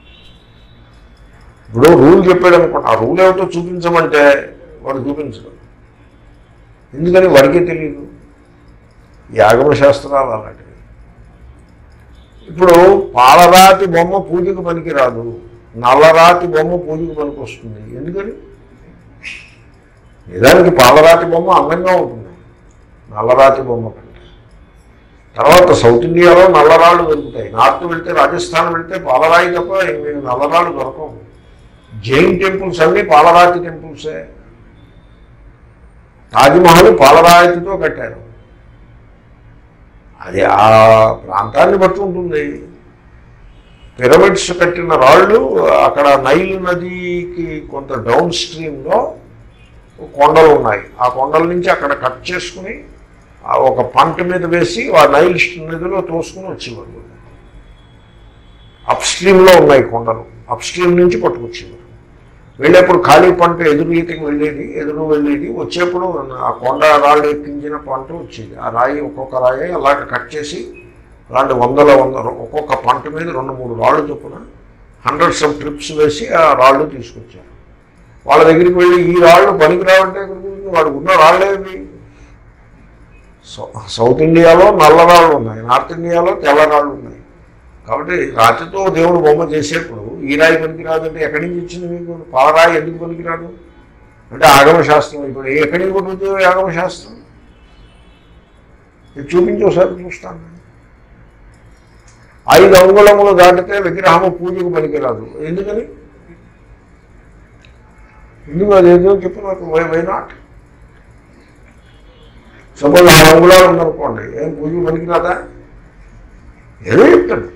ఇప్పుడు రూల్ చెప్పాడు అనుకోండి ఆ రూల్ ఏమిటో చూపించమంటే వాడు చూపించడు ఎందుకని వాడికే తెలియదు ఈ ఆగమ శాస్త్రాలు అలాంటివి ఇప్పుడు పాలరాతి బొమ్మ పూజకు పనికిరాదు నల్లరాతి బొమ్మ పూజకు పనికి వస్తుంది ఎందుకని నిజానికి పాలరాతి బొమ్మ అందంగా ఉంటుంది నల్లరాతి బొమ్మ కంటే తర్వాత సౌత్ ఇండియాలో నల్లరాళ్ళు దొరుకుతాయి నార్త్ వెళ్తే రాజస్థాన్ వెళ్తే పాలరాయి తప్ప మీకు నల్లరాళ్ళు దొరకవు జైన్ టెంపుల్స్ అన్నీ పాలరాతి టెంపుల్సే తాజ్మహల్ పాలరాతితో కట్టారు అది ఆ ప్రాంతాన్ని బట్టి ఉంటుంది పిరమిడ్స్ కట్టిన రాళ్ళు అక్కడ నైల్ నదికి కొంత డౌన్ స్ట్రీమ్లో కొండలు ఉన్నాయి ఆ కొండల నుంచి అక్కడ కట్ చేసుకుని ఆ ఒక పంట మీద వేసి ఆ నైల్ నదిలో తోసుకుని వచ్చేవాళ్ళు అప్ స్ట్రీమ్లో ఉన్నాయి కొండలు అప్ స్ట్రీమ్ నుంచి పట్టుకొచ్చేవారు వెళ్ళేప్పుడు ఖాళీ పంట ఎదురు ఈతకి వెళ్ళేది ఎదురు వెళ్ళేది వచ్చేప్పుడు ఆ కొండ రాళ్ళు ఎక్కించిన పంట వచ్చేది ఆ రాయి ఒక్కొక్క రాయి అలాగ కట్ చేసి అలాంటి వందల వందల ఒక్కొక్క పంట మీద రెండు మూడు రాళ్ళు చొప్పున హండ్రెడ్స్ ఆఫ్ ట్రిప్స్ వేసి ఆ రాళ్ళు తీసుకొచ్చారు వాళ్ళ దగ్గరికి వెళ్ళి ఈ రాళ్ళు పనికిరావంటే వాడు ఉన్న రాళ్ళేవి సౌ- సౌత్ ఇండియాలో నల్ల రాళ్ళు ఉన్నాయి నార్త్ ఇండియాలో తెల్ల రాళ్ళు ఉన్నాయి కాబట్టి రాతితో దేవుడు బొమ్మ చేసేప్పుడు ఈ రాయి పనికిరాదంటే ఎక్కడి నుంచి వచ్చింది మీకు పాలరాయి ఎందుకు పనికిరాదు అంటే ఆగమ శాస్త్రం ఇప్పుడు ఎక్కడి నుంచి పట్టుకుంటుంది ఆగమ శాస్త్రం ఇది చూపించి ఒకసారి చూస్తాను ఐదు అంగుళములు దాటితే విగ్రహము పూజకు పనికిరాదు ఎందుకని ఎందుకు అదేదో చెప్పు నాకు వై వై నాట్ సపోజ్ ఆ రంగులా ఉందనుకోండి ఏం పూజ పనికి రాదా ఏదో చెప్తాడు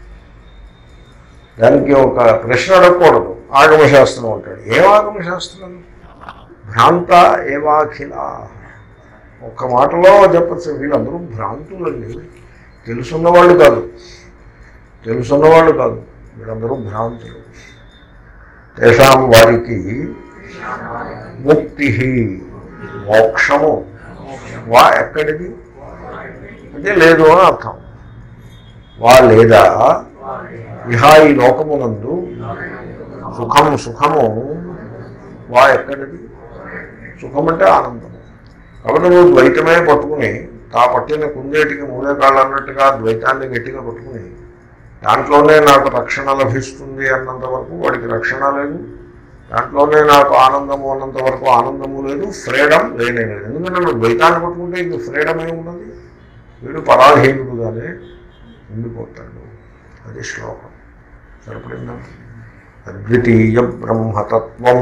దానికి ఒక ప్రశ్న అడగకూడదు ఆగమశాస్త్రం అంటాడు ఏం ఆగమశాస్త్రం భ్రాంత ఏవాఖిల ఒక్క మాటలో చెప్పచ్చు వీళ్ళందరూ భ్రాంతులండి తెలుసున్న వాళ్ళు కాదు తెలుసున్న వాళ్ళు కాదు వీళ్ళందరూ భ్రాంతులు తేషాం వారికి ముక్తి మోక్షము వా ఎక్కడిది అంటే లేదు అని అర్థం వా లేదా ఇహ ఈ లోకమునందు సుఖము సుఖము వా ఎక్కడిది సుఖం అంటే ఆనందము కాబట్టి నువ్వు ద్వైతమే పట్టుకుని తా పట్టిన కుందేటికి మూడే కాళ్ళు అన్నట్టుగా ద్వైతాన్ని గట్టిగా పట్టుకుని దాంట్లోనే నాకు రక్షణ లభిస్తుంది అన్నంత వరకు వాడికి రక్షణ లేదు దాంట్లోనే నాకు ఆనందము అన్నంత వరకు ఆనందము లేదు ఫ్రీడమ్ లేనే లేదు ఎందుకంటే నువ్వు ద్వైతాన్ని పట్టుకుంటే ఇంక ఫ్రీడమ్ ఏమున్నది వీడు పరాధీనుడుగానే ఉండిపోతాడు అది శ్లోకం సరిపడిందా అద్వితీయ బ్రహ్మతత్వం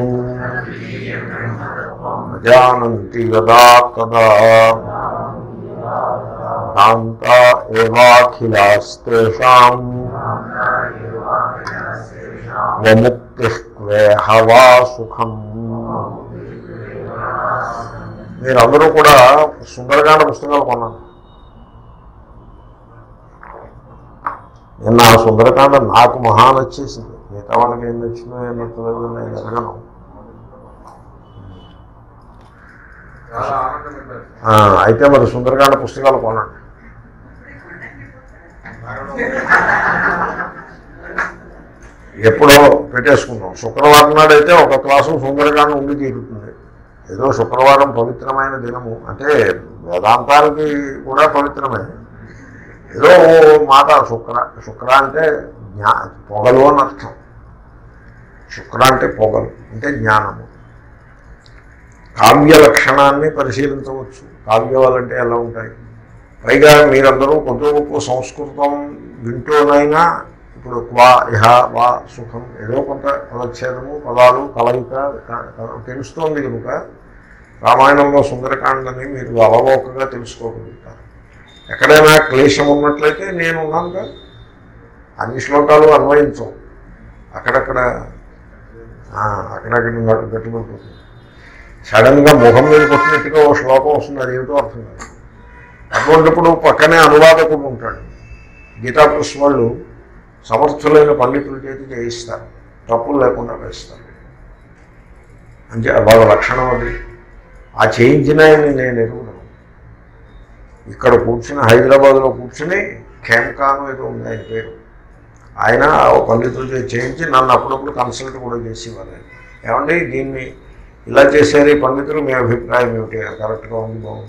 జానంతి యదా తదా భ్రాంత ఏవాఖిలాస్తేషాం వముక్తి క్వేహవా సుఖం మీరందరూ కూడా సుందరకాండ పుస్తకాలు కొన్నాను నిన్న ఆ సుందరకాండ నాకు మహా నచ్చేసింది మిగతా వాళ్ళకి ఏం నచ్చిందో ఏం నచ్చలేదో నేను ఎరగను చాలా ఆనందం పెట్టారు ఆ, అయితే మరి సుందరకాండ పుస్తకాలు కొనండి ఎప్పుడో పెట్టేసుకుందాం శుక్రవారం నాడు అయితే ఒక క్లాసు సుందరకాండం ఉండి తీరుతుంది ఏదో శుక్రవారం పవిత్రమైన దినము అంటే వేదాంతానికి కూడా పవిత్రమే ఏదో ఓ మాట శుక్ర శుక్ర అంటే జ్ఞా పొగలు అని అర్థం శుక్ర అంటే పొగలు అంటే జ్ఞానము కావ్య లక్షణాన్ని పరిశీలించవచ్చు కావ్యాలంటే ఎలా ఉంటాయి పైగా మీరందరూ కొంత గొప్ప సంస్కృతం వింటూనైనా ఇప్పుడు క్వా ఇహ వా సుఖం ఏదో కొంత పదచ్ఛేదము పదాలు కలయిక క- క- తెలుస్తోంది కనుక రామాయణంలో సుందరకాండని మీరు అవలోకగా తెలుసుకోగలుగుతారు ఎక్కడైనా క్లేశం ఉన్నట్లయితే నేను ఉన్నానుగా అన్ని శ్లోకాలు అన్వయించవు అక్కడక్కడ ఆ, అక్కడక్కడ నడు- గట్టుబడిపోతుంది సడన్గా ముఖం మీద కొట్టినట్టుగా ఓ శ్లోకం వస్తుంది అది ఏమిటో అర్థం కాదు అటువంటిప్పుడు పక్కనే అనువాదకుడు ఉంటాడు గీతా ప్రెస్ వాళ్ళు సమర్థులైన పండితుల చేతి చేయిస్తారు తప్పులు లేకుండా వేస్తారు అంటే వాళ్ళ లక్షణం అది ఆ చేయించిన ఆయన్ని నేను ఎరుగుతాను ఇక్కడ కూర్చుని హైదరాబాద్లో కూర్చుని ఖేమ్ఖాన్ ఏదో ఉంది ఆయన పేరు ఆయన ఓ పండితుల చేతి చేయించి నన్ను అప్పుడప్పుడు కన్సల్ట్ కూడా చేసేవారు ఆయన. ఏమండి దీన్ని ఇలా చేశారు ఈ పండితులు మీ అభిప్రాయం ఏమిటి కరెక్ట్గా ఉంది బాగుంది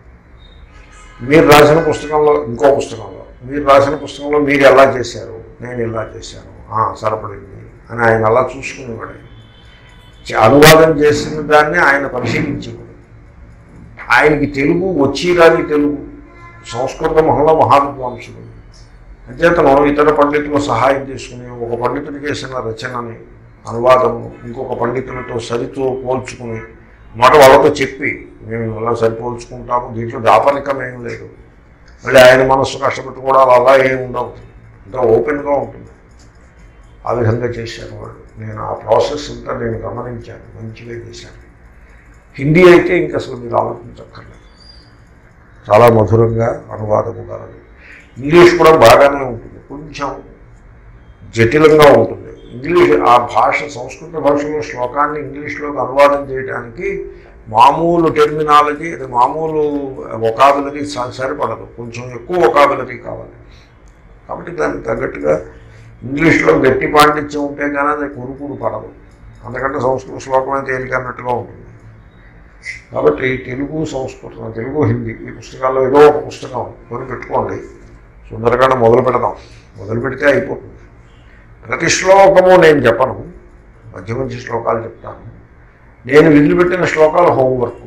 మీరు రాసిన పుస్తకంలో ఇంకో పుస్తకంలో మీరు రాసిన పుస్తకంలో మీరు ఎలా చేశారు నేను ఇలా చేశాను "ఆ, సరిపడింది అని ఆయన అలా చూసుకునేవాడు చ- అనువాదం చేసిన దాన్ని ఆయన పరిశీలించేవాడు ఆయనకి తెలుగు వచ్చి రాని తెలుగు సంస్కృత మహంలో మహావిద్వాంసుడు అంచేతను ఇతర పండితుల సహాయం తీసుకుని ఒక పండితుడు చేసిన రచనని అనువాదము ఇంకొక పండితులతో సరితో పోల్చుకుని మాట వాళ్ళతో చెప్పి మేము ఇలా సరిపోల్చుకుంటాము దీంట్లో దాపరికం ఏం లేదు మళ్ళీ ఆయన మనస్సు కష్టపెట్టుకోవడాలు అలా ఏమి ఉండవు అంతా ఓపెన్గా ఉంటుంది ఆ విధంగా చేశారు వాళ్ళు నేను ఆ ప్రాసెస్ అంతా నేను గమనించాను మంచిగా చేశాను హిందీ అయితే ఇంకా అసలు మీరు ఆలోచించక్కర్లేదు చాలా మధురంగా అనువాదము కలదు ఇంగ్లీష్ కూడా బాగానే ఉంటుంది కొంచెం జటిలంగా ఉంటుంది ఇంగ్లీష్ ఆ భాష సంస్కృత భాషలో శ్లోకాన్ని ఇంగ్లీష్లోకి అనువాదం చేయడానికి మామూలు టెర్మినాలజీ అది మామూలు ఒకాబులరీ సరిపడదు కొంచెం ఎక్కువ ఒకాబులరీ కావాలి కాబట్టి దానికి తగ్గట్టుగా ఇంగ్లీష్లో గట్టి పాండిత్యం ఉంటే కానీ అది కురుకుడు పడదు అందుకంటే సంస్కృత శ్లోకమే తేలిక అన్నట్టుగా ఉంటుంది కాబట్టి తెలుగు సంస్కృతం తెలుగు హిందీ ఈ పుస్తకాల్లో ఏదో ఒక పుస్తకం కొని పెట్టుకోండి సుందరకాండ మొదలు పెడదాం మొదలు పెడితే అయిపోతుంది ప్రతి శ్లోకము నేను చెప్పను మధ్య మధ్య శ్లోకాలు చెప్తాను నేను వదిలిపెట్టిన శ్లోకాలు హోంవర్క్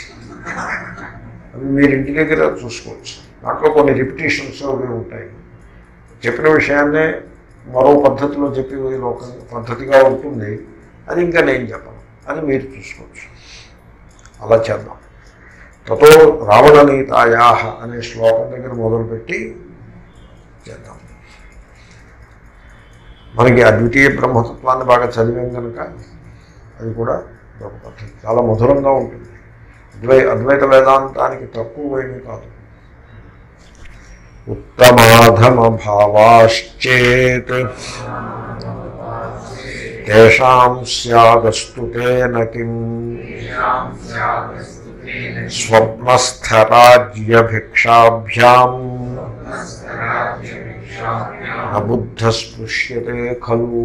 అవి మీరు ఇంటి దగ్గర చూసుకోవచ్చు దాంట్లో కొన్ని రిపిటేషన్స్ అవి ఉంటాయి చెప్పిన విషయాన్నే మరో పద్ధతిలో చెప్పి లోక పద్ధతిగా ఉంటుంది అది ఇంకా నేను చెప్పను అది మీరు చూసుకోవచ్చు అలా చేద్దాం తతో రావణ నీతాయా అనే శ్లోకం దగ్గర మొదలుపెట్టి చేద్దాం మనకి అద్వితీయ బ్రహ్మతత్వాన్ని బాగా చదివాం కనుక అది కూడా ఒక పద్ధతి చాలా మధురంగా ఉంటుంది అద్వై అద్వైత వేదాంతానికి తక్కువైనవి కాదు ఉత్తమాధమ భావాశ్చేత్ తేషాం స్యాదస్తు తేన కిం స్వప్నస్థరాజ్యభిక్షాభ్యాం నబుద్ధ స్పృశ్యతే ఖలు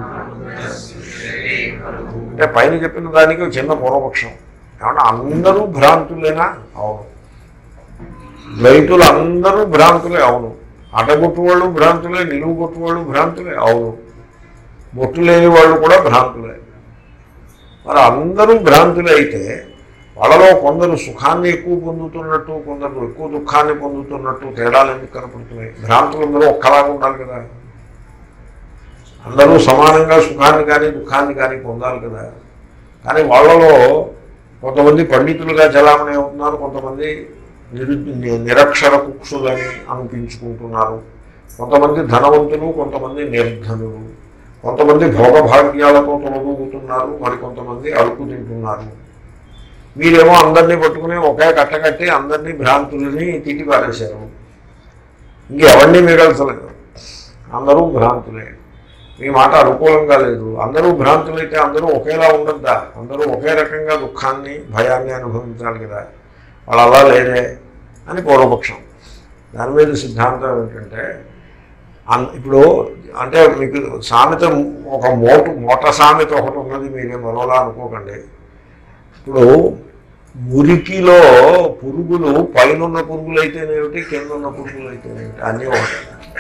అంటే పైన చెప్పిన దానికి ఒక చిన్న పూర్వపక్షం ఏమన్నా అందరూ భ్రాంతులేనా అవును ద్వైతులు అందరూ భ్రాంతులే అవును అటగొట్టు వాళ్ళు భ్రాంతులే నిలువు కొట్టు వాళ్ళు భ్రాంతులే అవును బొట్టు లేని వాళ్ళు కూడా భ్రాంతులే మరి అందరూ భ్రాంతులే అయితే వాళ్ళలో కొందరు సుఖాన్ని ఎక్కువ పొందుతున్నట్టు కొందరు ఎక్కువ దుఃఖాన్ని పొందుతున్నట్టు తేడాలు ఎందుకు కనపడుతున్నాయి భ్రాంతులందరూ ఒక్కలాగా ఉండాలి కదా అందరూ సమానంగా సుఖాన్ని కానీ దుఃఖాన్ని కానీ పొందాలి కదా కానీ వాళ్ళలో కొంతమంది పండితులుగా చలామణి అవుతున్నారు కొంతమంది నిరు నిరక్షర కుక్షులని అనిపించుకుంటున్నారు కొంతమంది ధనవంతులు కొంతమంది నిర్ధనులు కొంతమంది భోగభాగ్యాలతో తొలగొగుతున్నారు మరి కొంతమంది అడుగు తింటున్నారు మీరేమో అందరినీ పట్టుకుని ఒకే కట్టకట్టి అందరినీ భ్రాంతులని తిట్టి పారేశారు ఇంకెవరిని మిగల్చలేదు అందరూ భ్రాంతులే మీ మాట అనుకూలంగా లేదు అందరూ భ్రాంతులైతే అందరూ ఒకేలా ఉండద్దా అందరూ ఒకే రకంగా దుఃఖాన్ని భయాన్ని అనుభవించాలి కదా వాళ్ళు అలా లేదే అని పూర్వపక్షం దాని మీద సిద్ధాంతం ఏంటంటే అన్ ఇప్పుడు అంటే మీకు సామెత ఒక మోటు మోట సామెత ఒకటి ఉన్నది మీరే మరోలా అనుకోకండి ఇప్పుడు మురికిలో పురుగులు పైనున్న పురుగులు అయితేనేమిటి కింద ఉన్న పురుగులు అయితేనేమిటి అన్నీ ఒకటి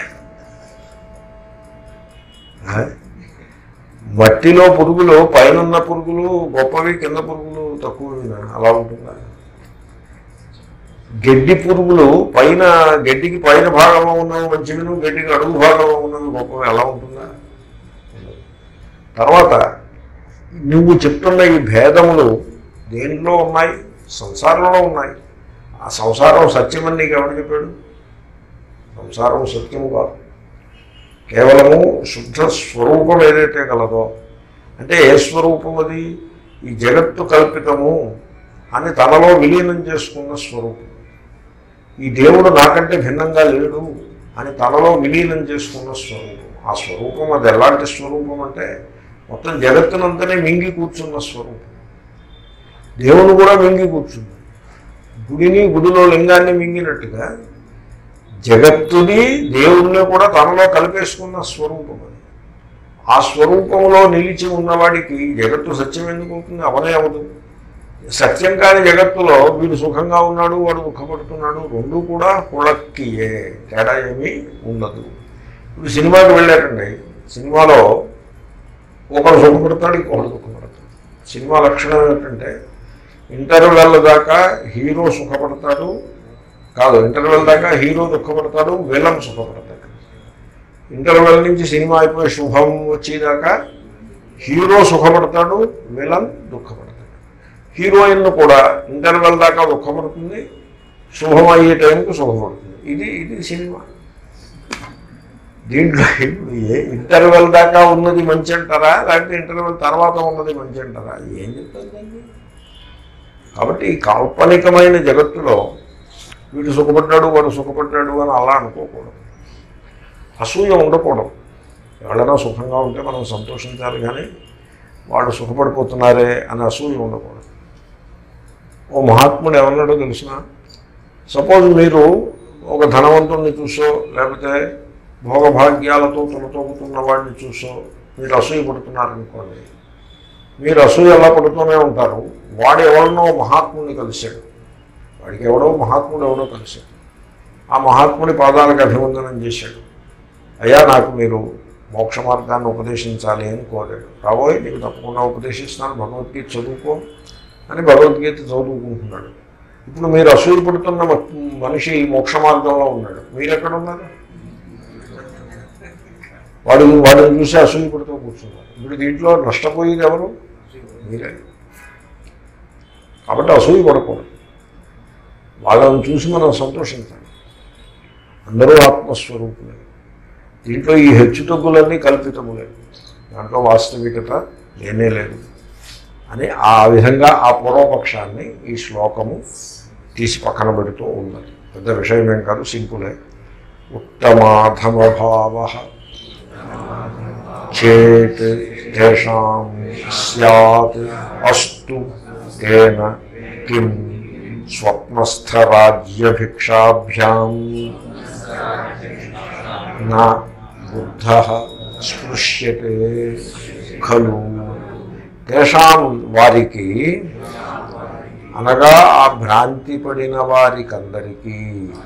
ఆ? మట్టిలో పురుగులు పైనున్న పురుగులు గొప్పవి కింద పురుగులు తక్కువవి అలా ఉంటుందా గడ్డి పురుగులు పైన గడ్డికి పైన భాగంలో ఉన్నవి మంచివిను గడ్డికి అడుగు భాగంలో ఉన్నవి గొప్పవి ఎలా ఉంటుందా ఉండదు. తర్వాత నువ్వు చెప్తున్న ఈ భేదములు దేంట్లో ఉన్నాయి సంసారంలో ఉన్నాయి ఆ సంసారం సత్యమని నీకు ఎవరు చెప్పాడు సంసారం సత్యము కాదు కేవలము శుద్ధ స్వరూపం ఏదైతే గలదో అంటే ఏ స్వరూపం అది ఈ జగత్తు కల్పితము అని తనలో విలీనం చేసుకున్న స్వరూపం ఈ దేవుడు నాకంటే భిన్నంగా లేడు అని తనలో విలీనం చేసుకున్న స్వరూపం ఆ స్వరూపం అది ఎలాంటి స్వరూపం అంటే మొత్తం జగత్తునంతనే మింగి కూర్చున్న స్వరూపం దేవుడు కూడా మింగి కూర్చుంది గుడిని గుడిలో లింగాన్ని మింగినట్టుగా జగత్తుని దేవుణ్ణి కూడా తనలో కలిపేసుకున్న స్వరూపం అది ఆ స్వరూపంలో నిలిచి ఉన్నవాడికి జగత్తు సత్యం ఎందుకు అవుతుంది అవనే అవదు సత్యం కాని జగత్తులో వీడు సుఖంగా ఉన్నాడు వాడు దుఃఖపడుతున్నాడు రెండు కూడా కుళక్కియే తేడా ఏమీ ఉండదు ఇప్పుడు సినిమాకి వెళ్ళారండి సినిమాలో ఒకడు సుఖపడతాడు ఇంకొకడు దుఃఖపడతాడు సినిమా లక్షణం ఏంటంటే ఇంటర్వెల్ దాకా హీరో సుఖపడతాడు కాదు ఇంటర్వెల్ దాకా హీరో దుఃఖపడతాడు విలన్ సుఖపడతాడు ఇంటర్వెల్ నుంచి సినిమా అయిపోయి శుభం వచ్చేదాకా హీరో సుఖపడతాడు విలన్ దుఃఖపడతాడు హీరోయిన్ కూడా ఇంటర్వెల్ దాకా దుఃఖపడుతుంది శుభం అయ్యే టైంకి సుఖపడుతుంది ఇది ఇది సినిమా దీంట్లో ఇప్పుడు ఏ ఇంటర్వెల్ దాకా ఉన్నది మంచి అంటారా లేకపోతే ఇంటర్వెల్ తర్వాత ఉన్నది మంచి అంటారా ఏం చెప్తారు దాన్ని కాబట్టి ఈ కాల్పనికమైన జగత్తులో వీడు సుఖపడ్డాడు వాడు సుఖపడ్డాడు అని అలా అనుకోకూడదు అసూయ ఉండకూడదు ఎవరైనా సుఖంగా ఉంటే మనం సంతోషించాలి కానీ వాడు సుఖపడిపోతున్నారే అని అసూయ ఉండకూడదు ఓ మహాత్ముడు ఏమన్నాడో తెలిసిన సపోజ్ మీరు ఒక ధనవంతుడిని చూసో లేకపోతే భోగభాగ్యాలతో తులతోగుతున్న వాడిని చూసో మీరు అసూయ పడుతున్నారనుకోండి మీరు అసూయ ఎలా పడుతూనే ఉంటారు వాడు ఎవరినో మహాత్ముడిని కలిశాడు వాడికి ఎవడో మహాత్ముడు ఎవడో కలిశాడు ఆ మహాత్ముడి పాదాలకు అభివందనం చేశాడు అయ్యా నాకు మీరు మోక్ష మార్గాన్ని ఉపదేశించాలి అని కోరాడు రాబోయే నీకు తప్పకుండా ఉపదేశిస్తాను భగవద్గీత చదువుకో అని భగవద్గీత చదువుకుంటున్నాడు ఇప్పుడు మీరు అసూయ పడుతున్న మ- మనిషి ఈ మోక్ష మార్గంలో ఉన్నాడు మీరు ఎక్కడ ఉన్నారు వాడు వాడిని చూసి అసూయ పడుతూ కూర్చున్నారు ఇప్పుడు దీంట్లో నష్టపోయేది ఎవరు మీరే కాబట్టి అసూయ పడకూడదు వాళ్ళని చూసి మనం సంతోషించాలి అందరూ ఆత్మస్వరూపులే దీంట్లో ఈ హెచ్చుతగ్గులన్నీ కల్పితములే దాంట్లో వాస్తవికత లేనే లేదు అని ఆ విధంగా ఆ పూర్వపక్షాన్ని ఈ శ్లోకము తీసి పక్కన పెడుతూ ఉన్నది పెద్ద విషయం ఏం కాదు సింపులే ఉత్తమాధమభావ చేత్ తేషాం స్యాత్ అస్తు తేన కిం స్వప్నస్థరాజ్యభిక్షాభ్యాం నా బుద్ధ స్పృశ్యతే ఖలు తేషాం వారికి అనగా ఆ భ్రాంతి పడిన వారికందరికీ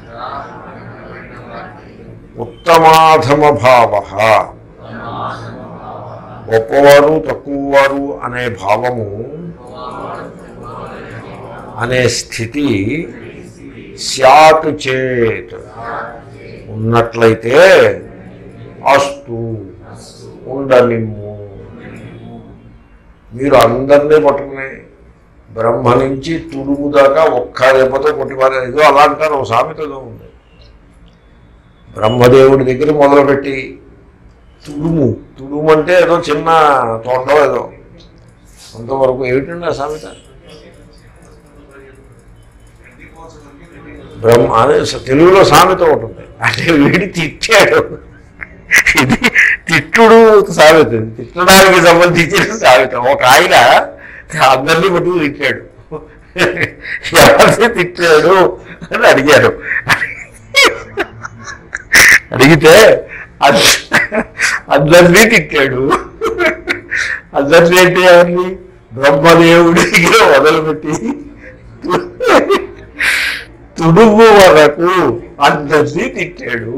ఉత్తమాధమ భావ గొప్పవారు తక్కువవారు అనే భావము అనే స్థితి స్యాత్ చేత్ ఉన్నట్లయితే అస్తు ఉండనిమ్ము మీరు అందరినీ పట్టుకుని బ్రహ్మ నుంచి తుడుము దాకా ఒక్క దెబ్బతో కొట్టివారు ఏదో అలా అంటారు ఒక సామెతలో ఉంది బ్రహ్మదేవుడి దగ్గర మొదలుపెట్టి తుడుము తుడుము అంటే ఏదో చిన్న తోటలో ఏదో అంతవరకు ఏమిటండి ఆ సామెత బ్రహ్మ అదే స- తెలుగులో సామెత ఉంటుంది అంటే వీడి తిట్టాడు ఇది తిట్టుడు సామెత ఇది. తిట్టడానికి సంబంధించిన సామెత ఒక ఆయన అందరినీ పట్టుకు తిట్టాడు ఎవరిని తిట్టాడు అని అడిగారు అడిగితే అద్- అందరినీ తిట్టాడు అందరినీ అంటే ఎవరిని బ్రహ్మదేవుడి దగ్గర మొదలుపెట్టి తుడుము వరకు అందరినీ తిట్టాడు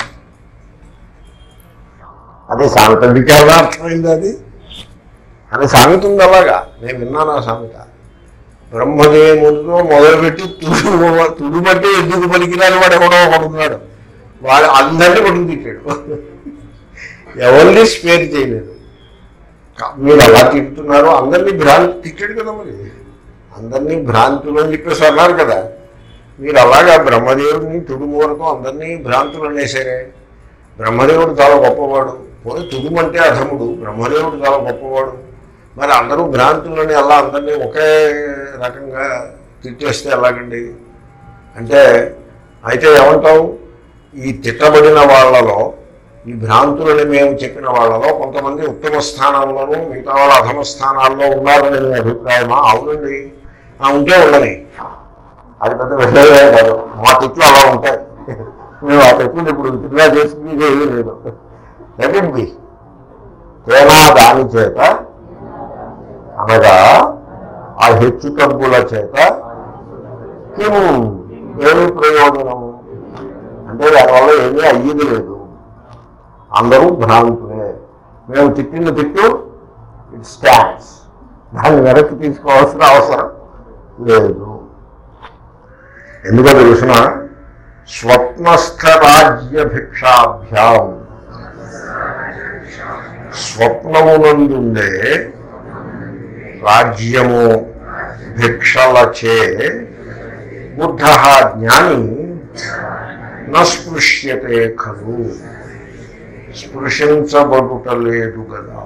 అదే సామెత మీకు ఎలా అర్థమైంది అది అని సామెత ఉంది అలాగా నేను విన్నాను ఆ సామెత బ్రహ్మదేవుడితో మొదలుపెట్టి తుడుము తుడుమంటే ఎందుకు పలికిరాని వాడు ఎవడో ఒకడు ఉన్నాడు వాడు అందరినీ పట్టుకు తిట్టాడు ఎవరిని స్పేర్ చేయలేదు కా- మీరు అలా తిట్టుతున్నారు అందరినీ భ్రాంతి తిట్టాడు కదా మరి అందరినీ భ్రాంతులు అని చెప్పేసి అన్నారు కదా మీరు అలాగా బ్రహ్మదేవుడిని తుడుము వరకు అందరినీ భ్రాంతులు అనేసారే బ్రహ్మదేవుడు చాలా గొప్పవాడు పోనీ తుడుమంటే అధముడు బ్రహ్మదేవుడు చాలా గొప్పవాడు మరి అందరూ భ్రాంతులని అలా అందరినీ ఒకే రకంగా తిట్టేస్తే ఎలాగండి అంటే అయితే ఏమంటావు ఈ తిట్టబడిన వాళ్ళలో ఈ భ్రాంతులని మేము చెప్పిన వాళ్ళలో కొంతమంది ఉత్తమ స్థానంలోనూ మిగతా వాళ్ళ అధమ స్థానాల్లో ఉన్నారని మీ అభిప్రాయమా అవునండి ఆ, ఉంటే ఉండని అది పెద్ద విషయమే కాదు మా తిట్లు అలా ఉంటాయి మేము ఆ తిట్లు ఇప్పుడు విత్డ్రా చేసుకునేది ఏమీ లేదు లెట్ తేనా దాని చేత అనగా ఆ హెచ్చు తగ్గుల చేత కిము ఏమి ప్రయోజనము అంటే దానివల్ల ఏమీ అయ్యేది లేదు అందరూ భ్రాంతులే మేము తిట్టిన తిట్టు ఇట్ స్టాండ్స్ దాన్ని వెనక్కి తీసుకోవాల్సిన అవసరం లేదు ఎందుకో తెలుసిన స్వప్నస్థ రాజ్య భిక్షాభ్యాం స్వప్నమునందుండే రాజ్యము భిక్షలచే బుద్ధ జ్ఞాని నస్పృశ్యతే ఖలు స్పృశించబడుటలేదు కదా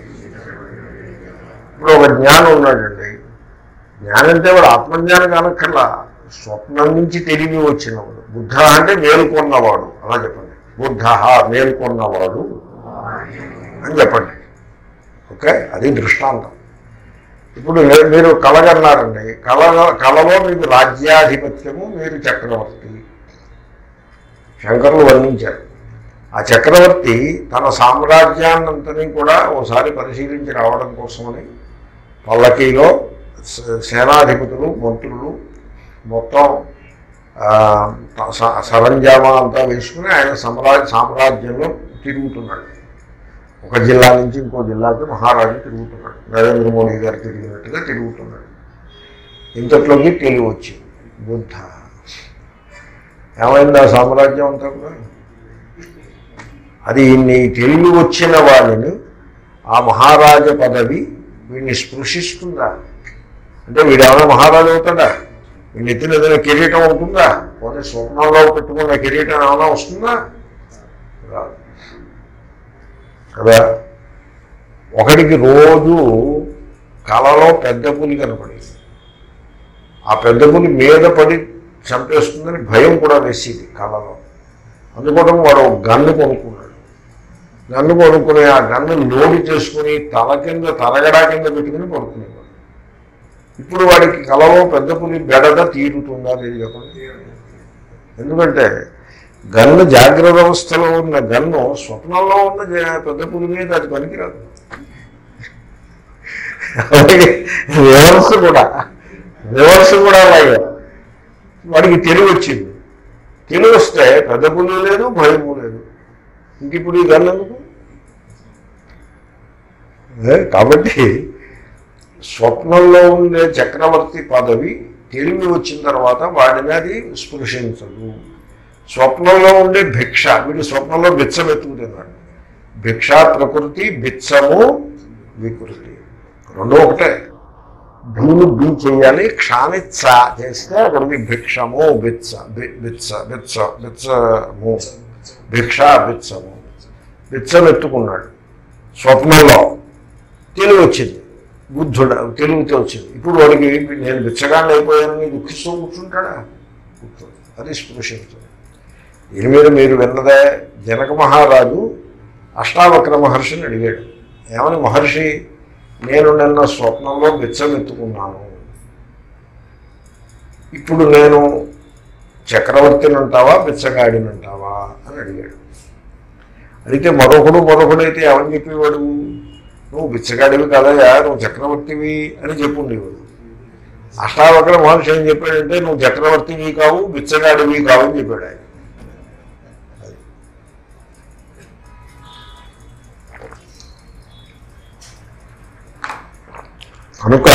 ఇప్పుడు ఒక జ్ఞానం ఉన్నాడండి జ్ఞానం అంటే వాడు ఆత్మజ్ఞానం కానక్కర్లా స్వప్నం నుంచి తెలివి వచ్చినవాడు బుద్ధ అంటే మేల్కొన్నవాడు అలా చెప్పండి బుద్ధ మేల్కొన్నవాడు అని చెప్పండి ఓకే అది దృష్టాంతం ఇప్పుడు నే- మీరు కలగన్నారండి కల కలలో మీకు రాజ్యాధిపత్యము మీరు చక్రవర్తి శంకరులు వర్ణించారు ఆ చక్రవర్తి తన సామ్రాజ్యాన్నంతని కూడా ఓసారి పరిశీలించి రావడం కోసమని పల్లకీలో స- సేనాధిపతులు మంత్రులు మొత్తం ఆ, స- సరంజామా అంతా వేసుకుని ఆయన సామ్రాజ్య సామ్రాజ్యంలో తిరుగుతున్నాడు ఒక జిల్లా నుంచి ఇంకో జిల్లాకి మహారాజు తిరుగుతున్నాడు నరేంద్ర మోడీ గారు తిరిగినట్టుగా తిరుగుతున్నాడు ఇంతట్లోకి తెలివి వచ్చింది బుద్ధ ఏమైంది ఆ సామ్రాజ్యం అంతా కూడా అది ఇన్ని తెలివి వచ్చిన వాళ్ళని ఆ మహారాజ పదవి వీడిని స్పృశిస్తుందా అంటే వీడు ఏమైనా మహారాజు అవుతాడా ఈ నెత్తిన ఏదైనా కిరీటం ఉంటుందా పోనీ స్వప్నంలో పెట్టుకున్న కిరీటం ఏమైనా వస్తుందా రాదు కదా ఒకడికి రోజు కలలో పెద్ద పులి కనపడింది ఆ పెద్ద పులి మీద పడి చంపేస్తుందని భయం కూడా వేసేది కలలో అందుకోవడం వాడు ఒక గన్ను కొనుక్కున్నాడు గన్ను కొనుక్కుని ఆ గన్ను లోడి చేసుకుని తల కింద తలగడా కింద పెట్టుకుని పడుకునేవాడు ఇప్పుడు వాడికి కలలో పెద్ద పులి బెడద తీరుతుందా లేదు చెప్పండి ఎందుకంటే గన్ను జాగ్రత్త అవస్థలో ఉన్న గన్ను స్వప్నంలో ఉన్న జ- పెద్ద పులి మీద అది పనికిరాదు అలాగే రివర్స్ కూడా రివర్స్ కూడా అలాగే వాడికి తెలివి వచ్చింది తెలివి వస్తే పెద్ద పులి లేదు భయము లేదు ఇంక ఇప్పుడు ఈ గన్ను ఎందుకు ఏ, కాబట్టి స్వప్నంలో ఉండే చక్రవర్తి పదవి తెలివి వచ్చిన తర్వాత వాడిని అది స్పృశించదు స్వప్నంలో ఉండే భిక్ష వీడు స్వప్నంలో బిచ్చం ఎత్తుకుతున్నాడు భిక్ష ప్రకృతి బిచ్చము వికృతి రెండో ఒకటే భూమి బీ చేయాలి క్షామిత్స చేస్తే అక్కడికి భిక్షము బిచ్చ బి- బిచ్చ బిచ్చ బిచ్చము భిక్ష బిచ్చము బిచ్చం ఎత్తుకున్నాడు స్వప్నంలో తెలివి వచ్చింది బుద్ధుడు తెలివితో వచ్చింది ఇప్పుడు వాడికి నేను బిచ్చగాన్ని అయిపోయానని దుఃఖిస్తూ కూర్చుంటాడా కూర్చోడు అది స్పృశించదు దీని మీద మీరు విన్నదే జనక మహారాజు అష్టావక్ర మహర్షిని అడిగాడు ఏమని మహర్షి నేను నిన్న స్వప్నంలో బిచ్చం ఎత్తుకున్నాను ఇప్పుడు నేను చక్రవర్తిని అంటావా బిచ్చగాడిని అంటావా అని అడిగాడు అడిగితే మరొకడు మరొకడైతే ఏమని చెప్పేవాడు నువ్వు బిచ్చగాడివి కదయా నువ్వు చక్రవర్తివి అని చెప్పుండేవాడు అష్టావక్ర మహర్షి ఏం చెప్పాడంటే నువ్వు చక్రవర్తివి కావు బిచ్చగాడివి కావు అని చెప్పాడు ఆయన కనుక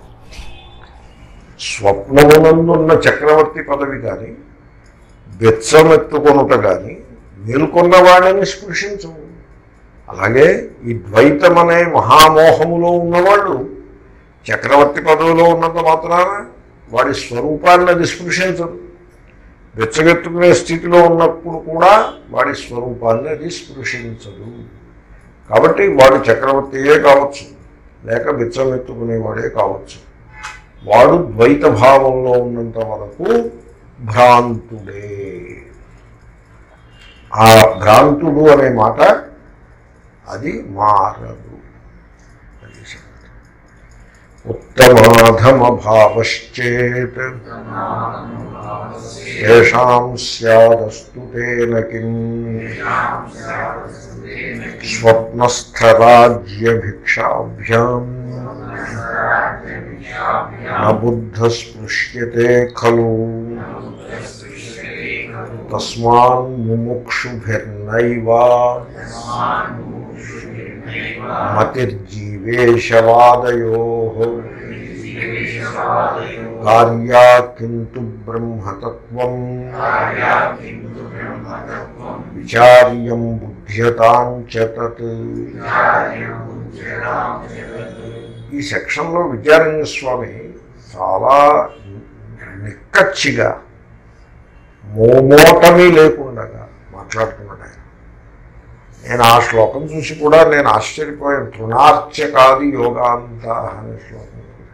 స్వప్నమునందున్న చక్రవర్తి పదవి కానీ బెచ్చమెత్తుకొనుట కానీ మేల్కొన్న వాడిని స్పృశించవు అలాగే ఈ ద్వైతం అనే మహామోహములో ఉన్నవాళ్ళు చక్రవర్తి పదవిలో ఉన్నంత మాత్రాన వాడి స్వరూపాన్ని అది స్పృశించదు బెచ్చగెత్తుకునే స్థితిలో ఉన్నప్పుడు కూడా వాడి స్వరూపాన్ని అది స్పృశించదు కాబట్టి వాడు చక్రవర్తియే కావచ్చు లేక బిచ్చం ఎత్తుకునేవాడే కావచ్చు వాడు ద్వైత భావంలో ఉన్నంత వరకు భ్రాంతుడే ఆ భ్రాంతుడు అనే మాట అది మారదు అది సంగతి. ఉత్తమాధమ భావశ్చేత్ ఏషాం స్యాదస్తు తేన కిం స్వప్నస్థరాజ్యభిక్షాభ్యాం న బుద్ధ స్పృశ్యతే ఖలు తస్మాన్ ముముక్షుభిర్నైవ మతిర్జీవేశవాదయో కార్యా కింటు బ్రహ్మతత్వం విచార్యం బుద్ధ్యతాం చ తత్ ఈ సెక్షన్లో విద్యారణ్య స్వామి చాలా నిక్కచ్చిగా మోమోటమీ లేకుండా మాట్లాడుతున్నాడు ఆయన నేను ఆ శ్లోకం చూసి కూడా నేను ఆశ్చర్యపోయాను తృణార్చకాది యోగాంత అనే శ్లోకం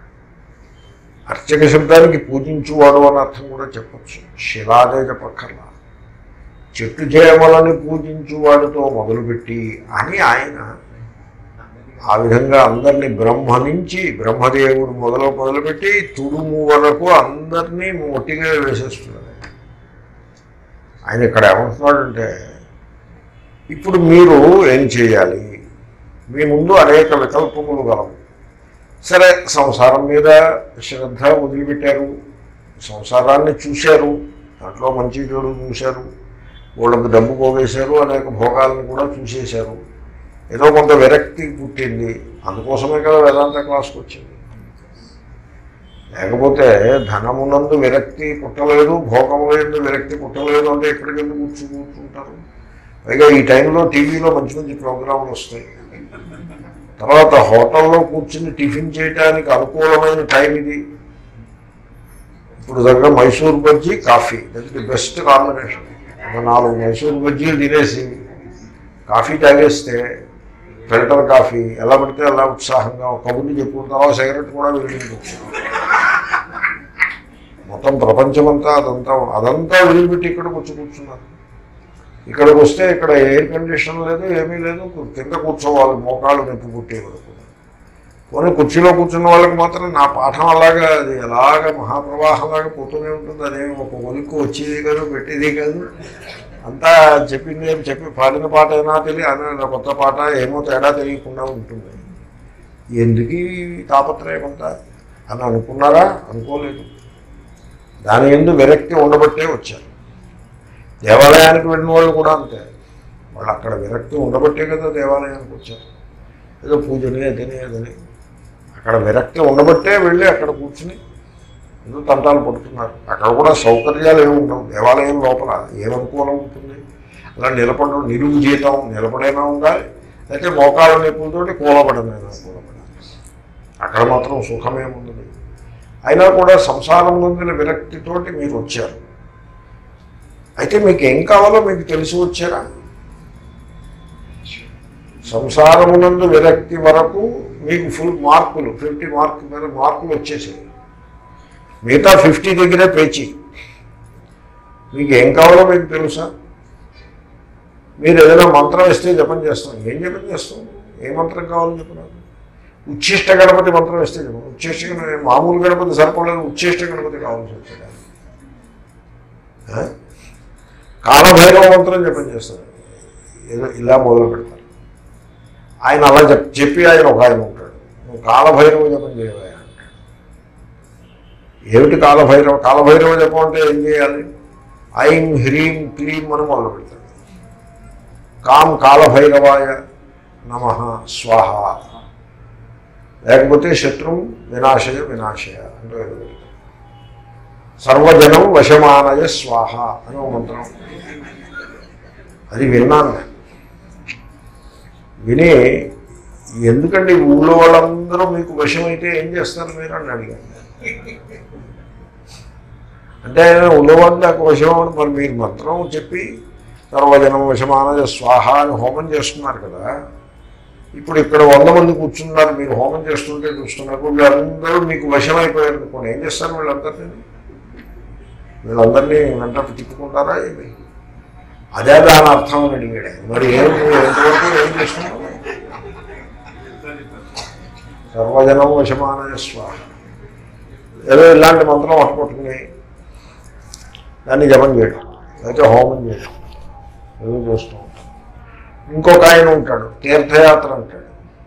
అర్చక శబ్దానికి పూజించువాడు అని అర్థం కూడా చెప్పచ్చు శిలాదే చెప్పక్కర్లా చెట్టు చేమలని పూజించువాడితో మొదలుపెట్టి అని ఆయన ఆ విధంగా అందరినీ బ్రహ్మ నుంచి బ్రహ్మదేవుడు మొదలు మొదలుపెట్టి తుడుము వరకు అందరినీ మొట్టిగా వేసేస్తున్నాడు ఆయన ఇక్కడ ఏమంటున్నాడంటే ఇప్పుడు మీరు ఏం చేయాలి మీ ముందు అనేక వికల్పములు గలవు సరే సంసారం మీద శ్రద్ధ వదిలిపెట్టారు సంసారాన్ని చూశారు దాంట్లో మంచి చెడు చూశారు వాళ్ళకి డబ్బు పోగేశారు అనేక భోగాలను కూడా చూసేశారు ఏదో కొంత విరక్తి పుట్టింది అందుకోసమే కదా వేదాంత క్లాస్కి వచ్చింది లేకపోతే ధనమునందు విరక్తి పుట్టలేదు భోగములందు విరక్తి పుట్టలేదు అంటే ఎక్కడికి వెళ్ళి కూర్చు కూర్చుంటారు పైగా ఈ టైంలో టీవీలో మంచి మంచి ప్రోగ్రాంలు వస్తాయి తర్వాత హోటల్లో కూర్చుని టిఫిన్ చేయడానికి అనుకూలమైన టైం ఇది ఇప్పుడు దగ్గర Mysore bajji coffee that the best combination ఒక నాలుగు మైసూర్ బజ్జీలు తినేసి కాఫీ తాగేస్తే ఫిల్టర్ కాఫీ ఎలా పడితే అలా ఉత్సాహంగా ఒక కబుర్ని చెప్పుకుంటావా సిగరెట్ కూడా వెలిగించవచ్చు మొత్తం ప్రపంచమంతా అదంతా అదంతా వదిలిపెట్టి ఇక్కడికి వచ్చి కూర్చున్నారు ఇక్కడికి వస్తే ఇక్కడ ఎయిర్ కండిషన్ లేదు ఏమీ లేదు కింద కూర్చోవాలి మోకాళ్ళు నొప్పి పుట్టే వరకు పోనీ కుర్చీలో కూర్చున్న వాళ్ళకి మాత్రం నా పాఠం అలాగా అది ఎలాగ మహాప్రవాహంలాగా పోతూనే ఉంటుంది అదేమి ఒక ఒలిక్కు వచ్చేది కాదు పెట్టేది కాదు అంతా చెప్పింది ఏం చెప్పి పాడిన పాట అయినా తెలియ అన్న కొత్త పాట ఏమో తేడా తెలియకుండా ఉంటుంది ఎందుకు ఈ తాపత్రయం అంతా అని అనుకున్నారా అనుకోలేదు దాని ఎందు విరక్తి ఉండబట్టే వచ్చారు దేవాలయానికి వెళ్ళిన వాళ్ళు కూడా అంతే వాళ్ళు అక్కడ విరక్తి ఉండబట్టే కదా దేవాలయానికి వచ్చారు ఏదో పూజని అదని అదని అక్కడ విరక్తి ఉండబట్టే వెళ్ళి అక్కడ కూర్చుని ఏదో తంటాలు పడుతున్నారు అక్కడ కూడా సౌకర్యాలు ఏమి ఉండవు దేవాలయం లోపల ఏమనుకూలం ఉంటుంది అలా నిలబడడం నిలువు జీతం నిలబడైనా ఉండాలి అయితే మోకాళ్ళ నొప్పులతోటి కూలబడమైనా కూలబడాలి అక్కడ మాత్రం సుఖమేముండదు అయినా కూడా సంసారం పొందిన విరక్తితోటి మీరు వచ్చారు అయితే మీకు ఏం కావాలో మీకు తెలిసి వచ్చారా సంసారమునందు విరక్తి వరకు మీకు ఫుల్ మార్కులు ఫిఫ్టీ మార్క్ మీద మార్కులు వచ్చేసాయి మిగతా ఫిఫ్టీ దగ్గరే పేచి మీకు ఏం కావాలో మీకు తెలుసా మీరు ఏదైనా మంత్రం ఇస్తే జపం చేస్తాం ఏం జపం చేస్తాం ఏ మంత్రం కావాలో చెప్పినారు ఉచ్ఛిష్ట గణపతి మంత్రం ఇస్తే చెప్పం ఉచ్ఛిష్ట గణపతి మామూలు గణపతి సరిపడలేదు ఉచ్ఛిష్ట గణపతి కావాల్సి వచ్చాడు ఆ? కాలభైరవ మంత్రం జపం చేస్తారు ఏదో ఇలా మొదలు పెడతారు ఆయన అలా చెప్ చెప్పి ఆయన ఒక ఆయన ఉంటాడు నువ్వు కాలభైరవ జపం చేయవా అంటాడు ఏమిటి కాలభైరవ కాలభైరవ జపం అంటే ఏం చేయాలి ఐం హ్రీం క్లీం అని మొదలు పెడతాడు కాం కాలభైరవాయ నమ స్వాహ లేకపోతే శత్రుం వినాశయ వినాశయ అంటే ఏదో పెడతాడు. సర్వజనం వశమానయ స్వాహ అని ఒక మంత్రం అది విన్నాను నేను విని ఎందుకంటే ఈ ఊళ్ళో వాళ్ళందరూ మీకు వశమైతే ఏం చేస్తారు మీరు అని అడిగాను అంటే ఊళ్ళో వాళ్ళు నాకు వశం అని మరి మీరు మంత్రం చెప్పి సర్వజనం వశమానయ స్వాహ అని హోమం చేస్తున్నారు కదా ఇప్పుడు ఇక్కడ వంద మంది కూర్చున్నారు మీరు హోమం చేస్తుంటే చూస్తున్నారు వీళ్ళందరూ మీకు వశమైపోయారు అనుకోండి ఏం చేస్తారు వీళ్ళందరినీ వీళ్ళందరినీ వెంట తిప్పుకుంటారా ఏమి అదే దాని అర్థం అని అడిగాడు మరి ఏం ఎంతవరకు ఏం చేస్తున్నావు సర్వజనం వశమానయ స్వాహ ఏదో ఇలాంటి మంత్రం పట్టుకుంటుంది దాన్ని జపం చేయడం అయితే హోమం చేయడం ఏదో చేస్తూ ఉంటాం ఇంకొక ఆయన ఉంటాడు తీర్థయాత్ర అంటాడు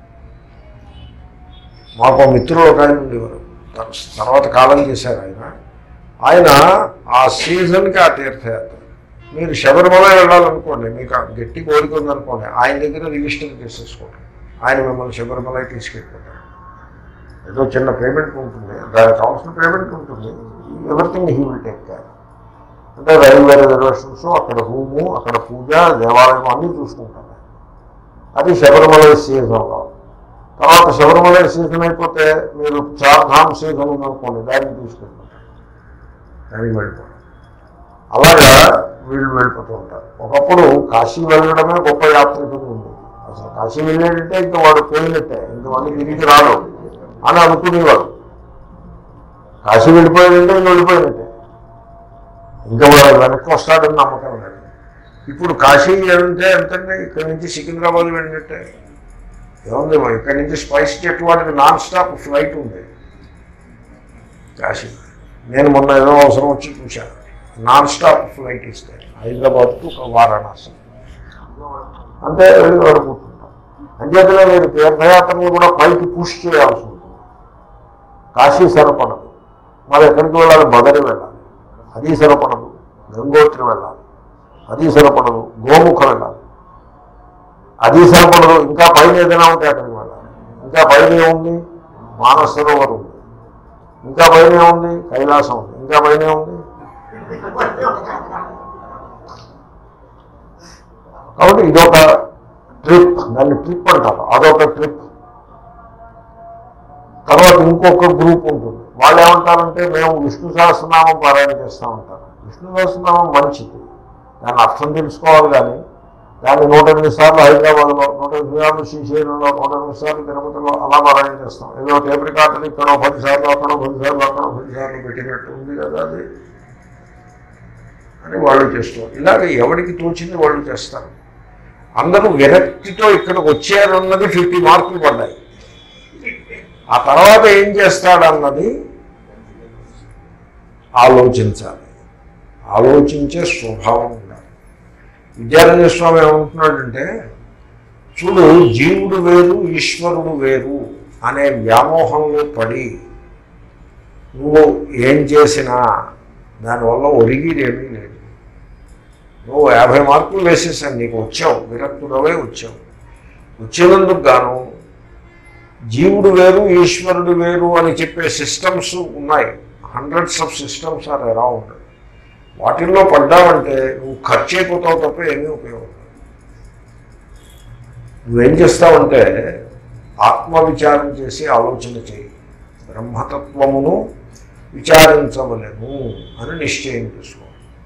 మాకు మిత్రులు ఒక ఆయన ఉండేవారు తర్- తర్వాత కాలం చేశారు ఆయన ఆయన ఆ సీజన్కి ఆ తీర్థయాత్ర మీరు శబరిమల వెళ్ళాలనుకోండి మీకు ఆ గట్టి కోరిక ఉందనుకోండి ఆయన దగ్గర రిజిస్టర్ చేసేసుకోండి ఆయన మిమ్మల్ని శబరిమల తీసుకెళ్ళిపోతాడు ఏదో చిన్న పేమెంట్ ఉంటుంది దానికి కావాల్సిన పేమెంట్ ఉంటుంది everything he will take care అంటే రైల్వే రిజర్వేషన్స్ అక్కడ రూము అక్కడ పూజ దేవాలయం అన్నీ చూసుకుంటారు అది శబరిమల సీజన్లో తర్వాత శబరిమల సీజన్ అయిపోతే మీరు చార్ధామ్ సీజన్ ఉందనుకోండి దాన్ని తీసుకెళ్ళిపోతారు దానికి వెళ్ళిపోతారు అలాగా వీళ్ళు వెళ్ళిపోతూ ఉంటారు ఒకప్పుడు కాశీ వెళ్ళడమే గొప్ప యాత్ర కింద ఉంది అసలు కాశీ వెళ్ళాడంటే ఇంకా వాడు పోయినట్టే ఇంక వాడిని తిరిగి రాడు అని అనుకునేవాడు కాశీ వెళ్ళిపోయాడంటే ఇంక వెళ్ళిపోయినట్టే ఇంకా వాడు వెనక్కి వస్తాడని నమ్మకం లేదు ఇప్పుడు కాశీ అంటే ఎంతండి ఇక్కడి నుంచి సికింద్రాబాద్ వెళ్ళినట్టే ఏముంది మరి ఇక్కడి నుంచి స్పైస్ జెట్ వాడికి నాన్ స్టాప్ ఫ్లైట్ ఉంది కాశీ నేను మొన్న ఏదో అవసరం వచ్చి చూశాను నాన్ స్టాప్ ఫ్లైట్ ఇస్తే హైదరాబాద్ టు వారణాసి అంటే వెళ్ళి వాడు కూర్చుంటాం అంచేతనే మీరు తీర్థయాత్రను కూడా పైకి పుష్ చేయాల్సి ఉంటుంది కాశీ సరిపడదు మరి ఎక్కడికి వెళ్ళాలి బదరి వెళ్ళాలి అది సరిపడదు గంగోత్రి వెళ్ళాలి అది సరిపడదు గోముఖ వెళ్ళాలి అది సరిపడదు ఇంకా పైన ఏదైనా ఉంటే అక్కడికి వెళ్ళాలి ఇంకా పైన ఏముంది మానస సరోవర్ ఉంది ఇంకా పైన ఏముంది కైలాసం ఉంది ఇంకా పైన ఏముంది కాబట్టి ఇదొక ట్రిప్ దాన్ని ట్రిప్ అంటారు అదొక ట్రిప్ తర్వాత ఇంకొక గ్రూప్ ఉంటుంది వాళ్ళు ఏమంటారంటే మేము విష్ణు సహస్రనామం పారాయణ చేస్తూ ఉంటారు విష్ణు సహస్రనామం మంచిది దాని అర్థం తెలుసుకోవాలి కానీ దాన్ని నూట ఎనిమిది సార్లు హైదరాబాద్లో నూట ఎనిమిది సార్లు శ్రీశైలంలో నూట ఎనిమిది సార్లు తిరుపతిలో అలా పారాయణ చేస్తాం ఏదో టేప్ రికార్డులు ఇక్కడో పది సార్లు అక్కడో పది సార్లు అక్కడో పది సార్లు పెట్టినట్టు ఉంది కదా అది అని వాళ్ళు చేస్తారు ఇలాగ ఎవరికి తోచింది వాళ్ళు చేస్తారు అందరూ విరక్తితో ఇక్కడికి వచ్చారన్నది ఫిఫ్టీ మార్కులు పడ్డాయి ఆ తర్వాత ఏం చేస్తాడన్నది ఆలోచించాలి ఆలోచించే స్వభావం ఉండాలి విద్యారణ్య స్వామి ఏమంటున్నాడంటే చూడు జీవుడు వేరు ఈశ్వరుడు వేరు అనే వ్యామోహంలో పడి నువ్వు ఏం చేసినా దానివల్ల ఒరిగిదేమీ లేదు నువ్వు యాభై మార్కులు వేసేసాను నీకు వచ్చావు విరక్తుడవే వచ్చావు వచ్చినందుకు గాను జీవుడు వేరు ఈశ్వరుడు వేరు అని చెప్పే సిస్టమ్స్ ఉన్నాయి hundreds of systems are around వాటిల్లో పడ్డావంటే నువ్వు ఖర్చు అయిపోతావు తప్ప ఏమీ ఉపయోగం లేదు. నువ్వేం చేస్తావంటే ఆత్మవిచారం చేసి ఆలోచన చేయి బ్రహ్మతత్వమును విచారించవలేము అని నిశ్చయం చేసుకో